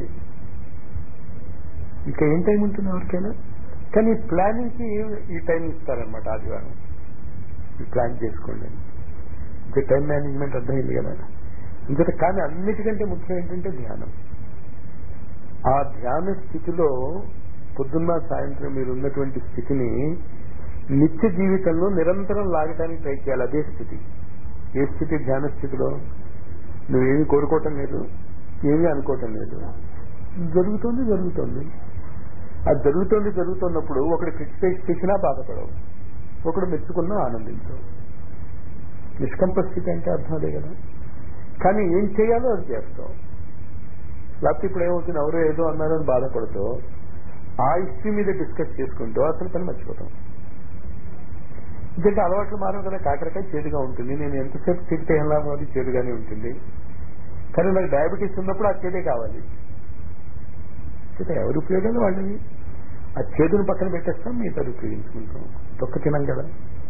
ఇంకా ఏం టైం ఉంటుంది ఎవరికైనా కానీ ప్లానింగ్ కి ఈ టైం ఇస్తారనమాట ఆదివారం ఈ ప్లాన్ చేసుకోండి ఇంకా టైం మేనేజ్మెంట్ అర్థమైంది కదా ఇంకటి కానీ అన్నిటికంటే ముఖ్యం ఏంటంటే ధ్యానం ఆ ధ్యాన స్థితిలో పొద్దున్న సాయంత్రం మీరు ఉన్నటువంటి స్థితిని నిత్య జీవితంలో నిరంతరం లాగటానికి ట్రై చేయాలి అదే స్థితి ఏ స్థితి ధ్యాన స్థితిలో నువ్వేమి కోరుకోవటం లేదు ఏమీ అనుకోవటం లేదు జరుగుతోంది జరుగుతోంది అది జరుగుతోంది జరుగుతున్నప్పుడు ఒకడు క్రిటిసైజ్ చేసినా బాధపడవు ఒకడు మెచ్చుకున్నా ఆనందించవు నిష్కంప స్థితి అంటే అర్థం అదే కదా కానీ ఏం చేయాలో అది చేస్తావు లేకపోతే ఇప్పుడు ఏమవుతుంది ఎవరో ఏదో అన్నారని బాధపడుతూ ఆ ఇష్యూ మీద డిస్కస్ చేసుకుంటూ అసలు పని మర్చిపోతాం ఎందుకంటే అలవాట్లు మారవు కదా కాకరకాయ చేదుగా ఉంటుంది నేను ఎంతసేపు తింటే ఏం లాభం అది చేదుగానే ఉంటుంది కానీ నాకు డయాబెటీస్ ఉన్నప్పుడు ఆ చేదే కావాలి చేత ఎవరు ఉపయోగాలు వాళ్ళని ఆ చేదును పక్కన పెట్టేస్తాం మిగతాది ఉపయోగించుకుంటాం తొక్క తినం కదా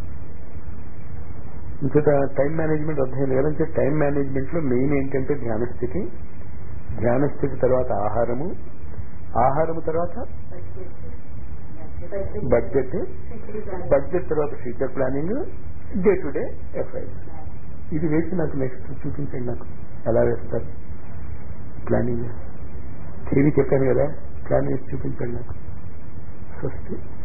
ఇంకొక టైం మేనేజ్మెంట్ అర్థం లేదంటే టైం మేనేజ్మెంట్ లో మెయిన్ ఏంటంటే ధ్యాన స్థితి ధ్యాన స్థితి తర్వాత ఆహారము ఆహారము తర్వాత బడ్జెట్ బడ్జెట్ తర్వాత future planning day to day ఎఫ్ఐస్ ఇది వేసి నాకు నెక్స్ట్ చూపించండి నాకు ఎలా వేస్తారు ప్లానింగ్ థియరీ చెప్పాను కదా ప్లాన్ వేసి చూపించండి నాకు స్వస్తి